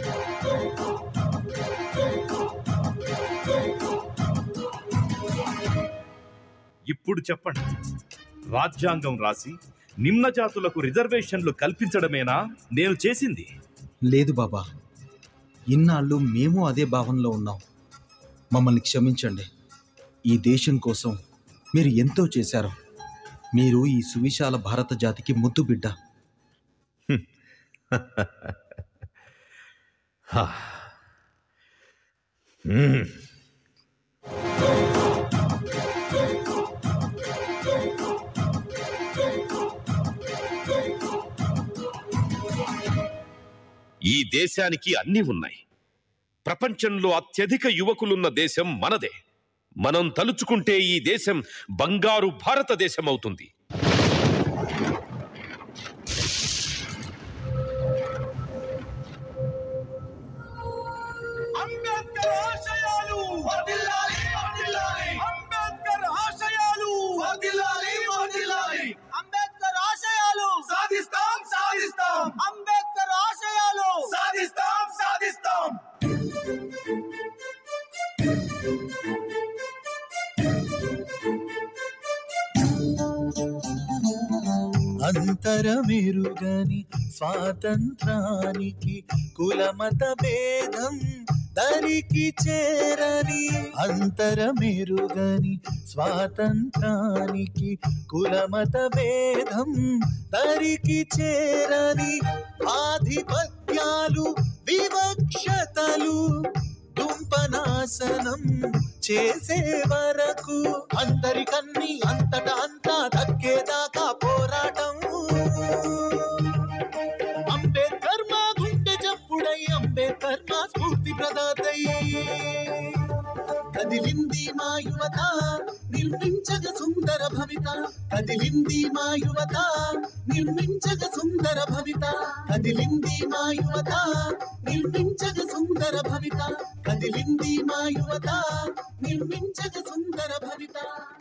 ఇప్పుడు చెప్పండి రాజ్యాంగం రాసి నిమ్న జాతులకు రిజర్వేషన్లు కల్పించడమేనా నేను చేసింది లేదు బాబా ఇన్నాళ్ళు మేము అదే భావనలో ఉన్నాం మమ్మల్ని క్షమించండి ఈ దేశం కోసం మీరు ఎంతో చేశారు మీరు ఈ సువిశాల భారత జాతికి ముద్దు బిడ్డ హా. మ్మ్. ఈ దేశానికి అన్నీ ఉన్నాయి ప్రపంచంలో అత్యధిక యువకులున్న దేశం మనదే మనం తలుచుకుంటే ఈ దేశం బంగారు భారతదేశం అవుతుంది అంబేద్కర్ ఆశయాలు వర్ధిల్లాలి వర్ధిల్లాలి అంబేద్కర్ ఆశయాలు వర్ధిల్లాలి వర్ధిల్లాలి అంబేద్కర్ ఆశయాలు సాధిస్తాం సాధిస్తాం అంబేద్కర్ ఆశయాలు సాధిస్తాం సాధిస్తాం అంతరమెరుగని స్వాతంత్రానికి కులమత భేదం దరికి చేరని అంతరమెరుగని స్వాతంత్రానికి కులమత భేదం దరికి చేరని ఆధిపత్యాలు వివక్షతలు దుంపనాశనం చేసే వరకు అందరికన్నీ అంతటా అంతా దక్కేదాకా పోరాటం అంబేద్కర్ మా గుండె చప్పుడై అంబేద్కర్ మా స్ఫూర్తి ప్రదాతై కదిలింది మా యువత నిర్మించగ సుందర భవిత కదిలింది మా యువత నిర్మించగ సుందర భవిత కదిలింది మా యువత నిర్మించగ సుందర భవిత కదిలింది మా యువత నిర్మించగ సుందర భవిత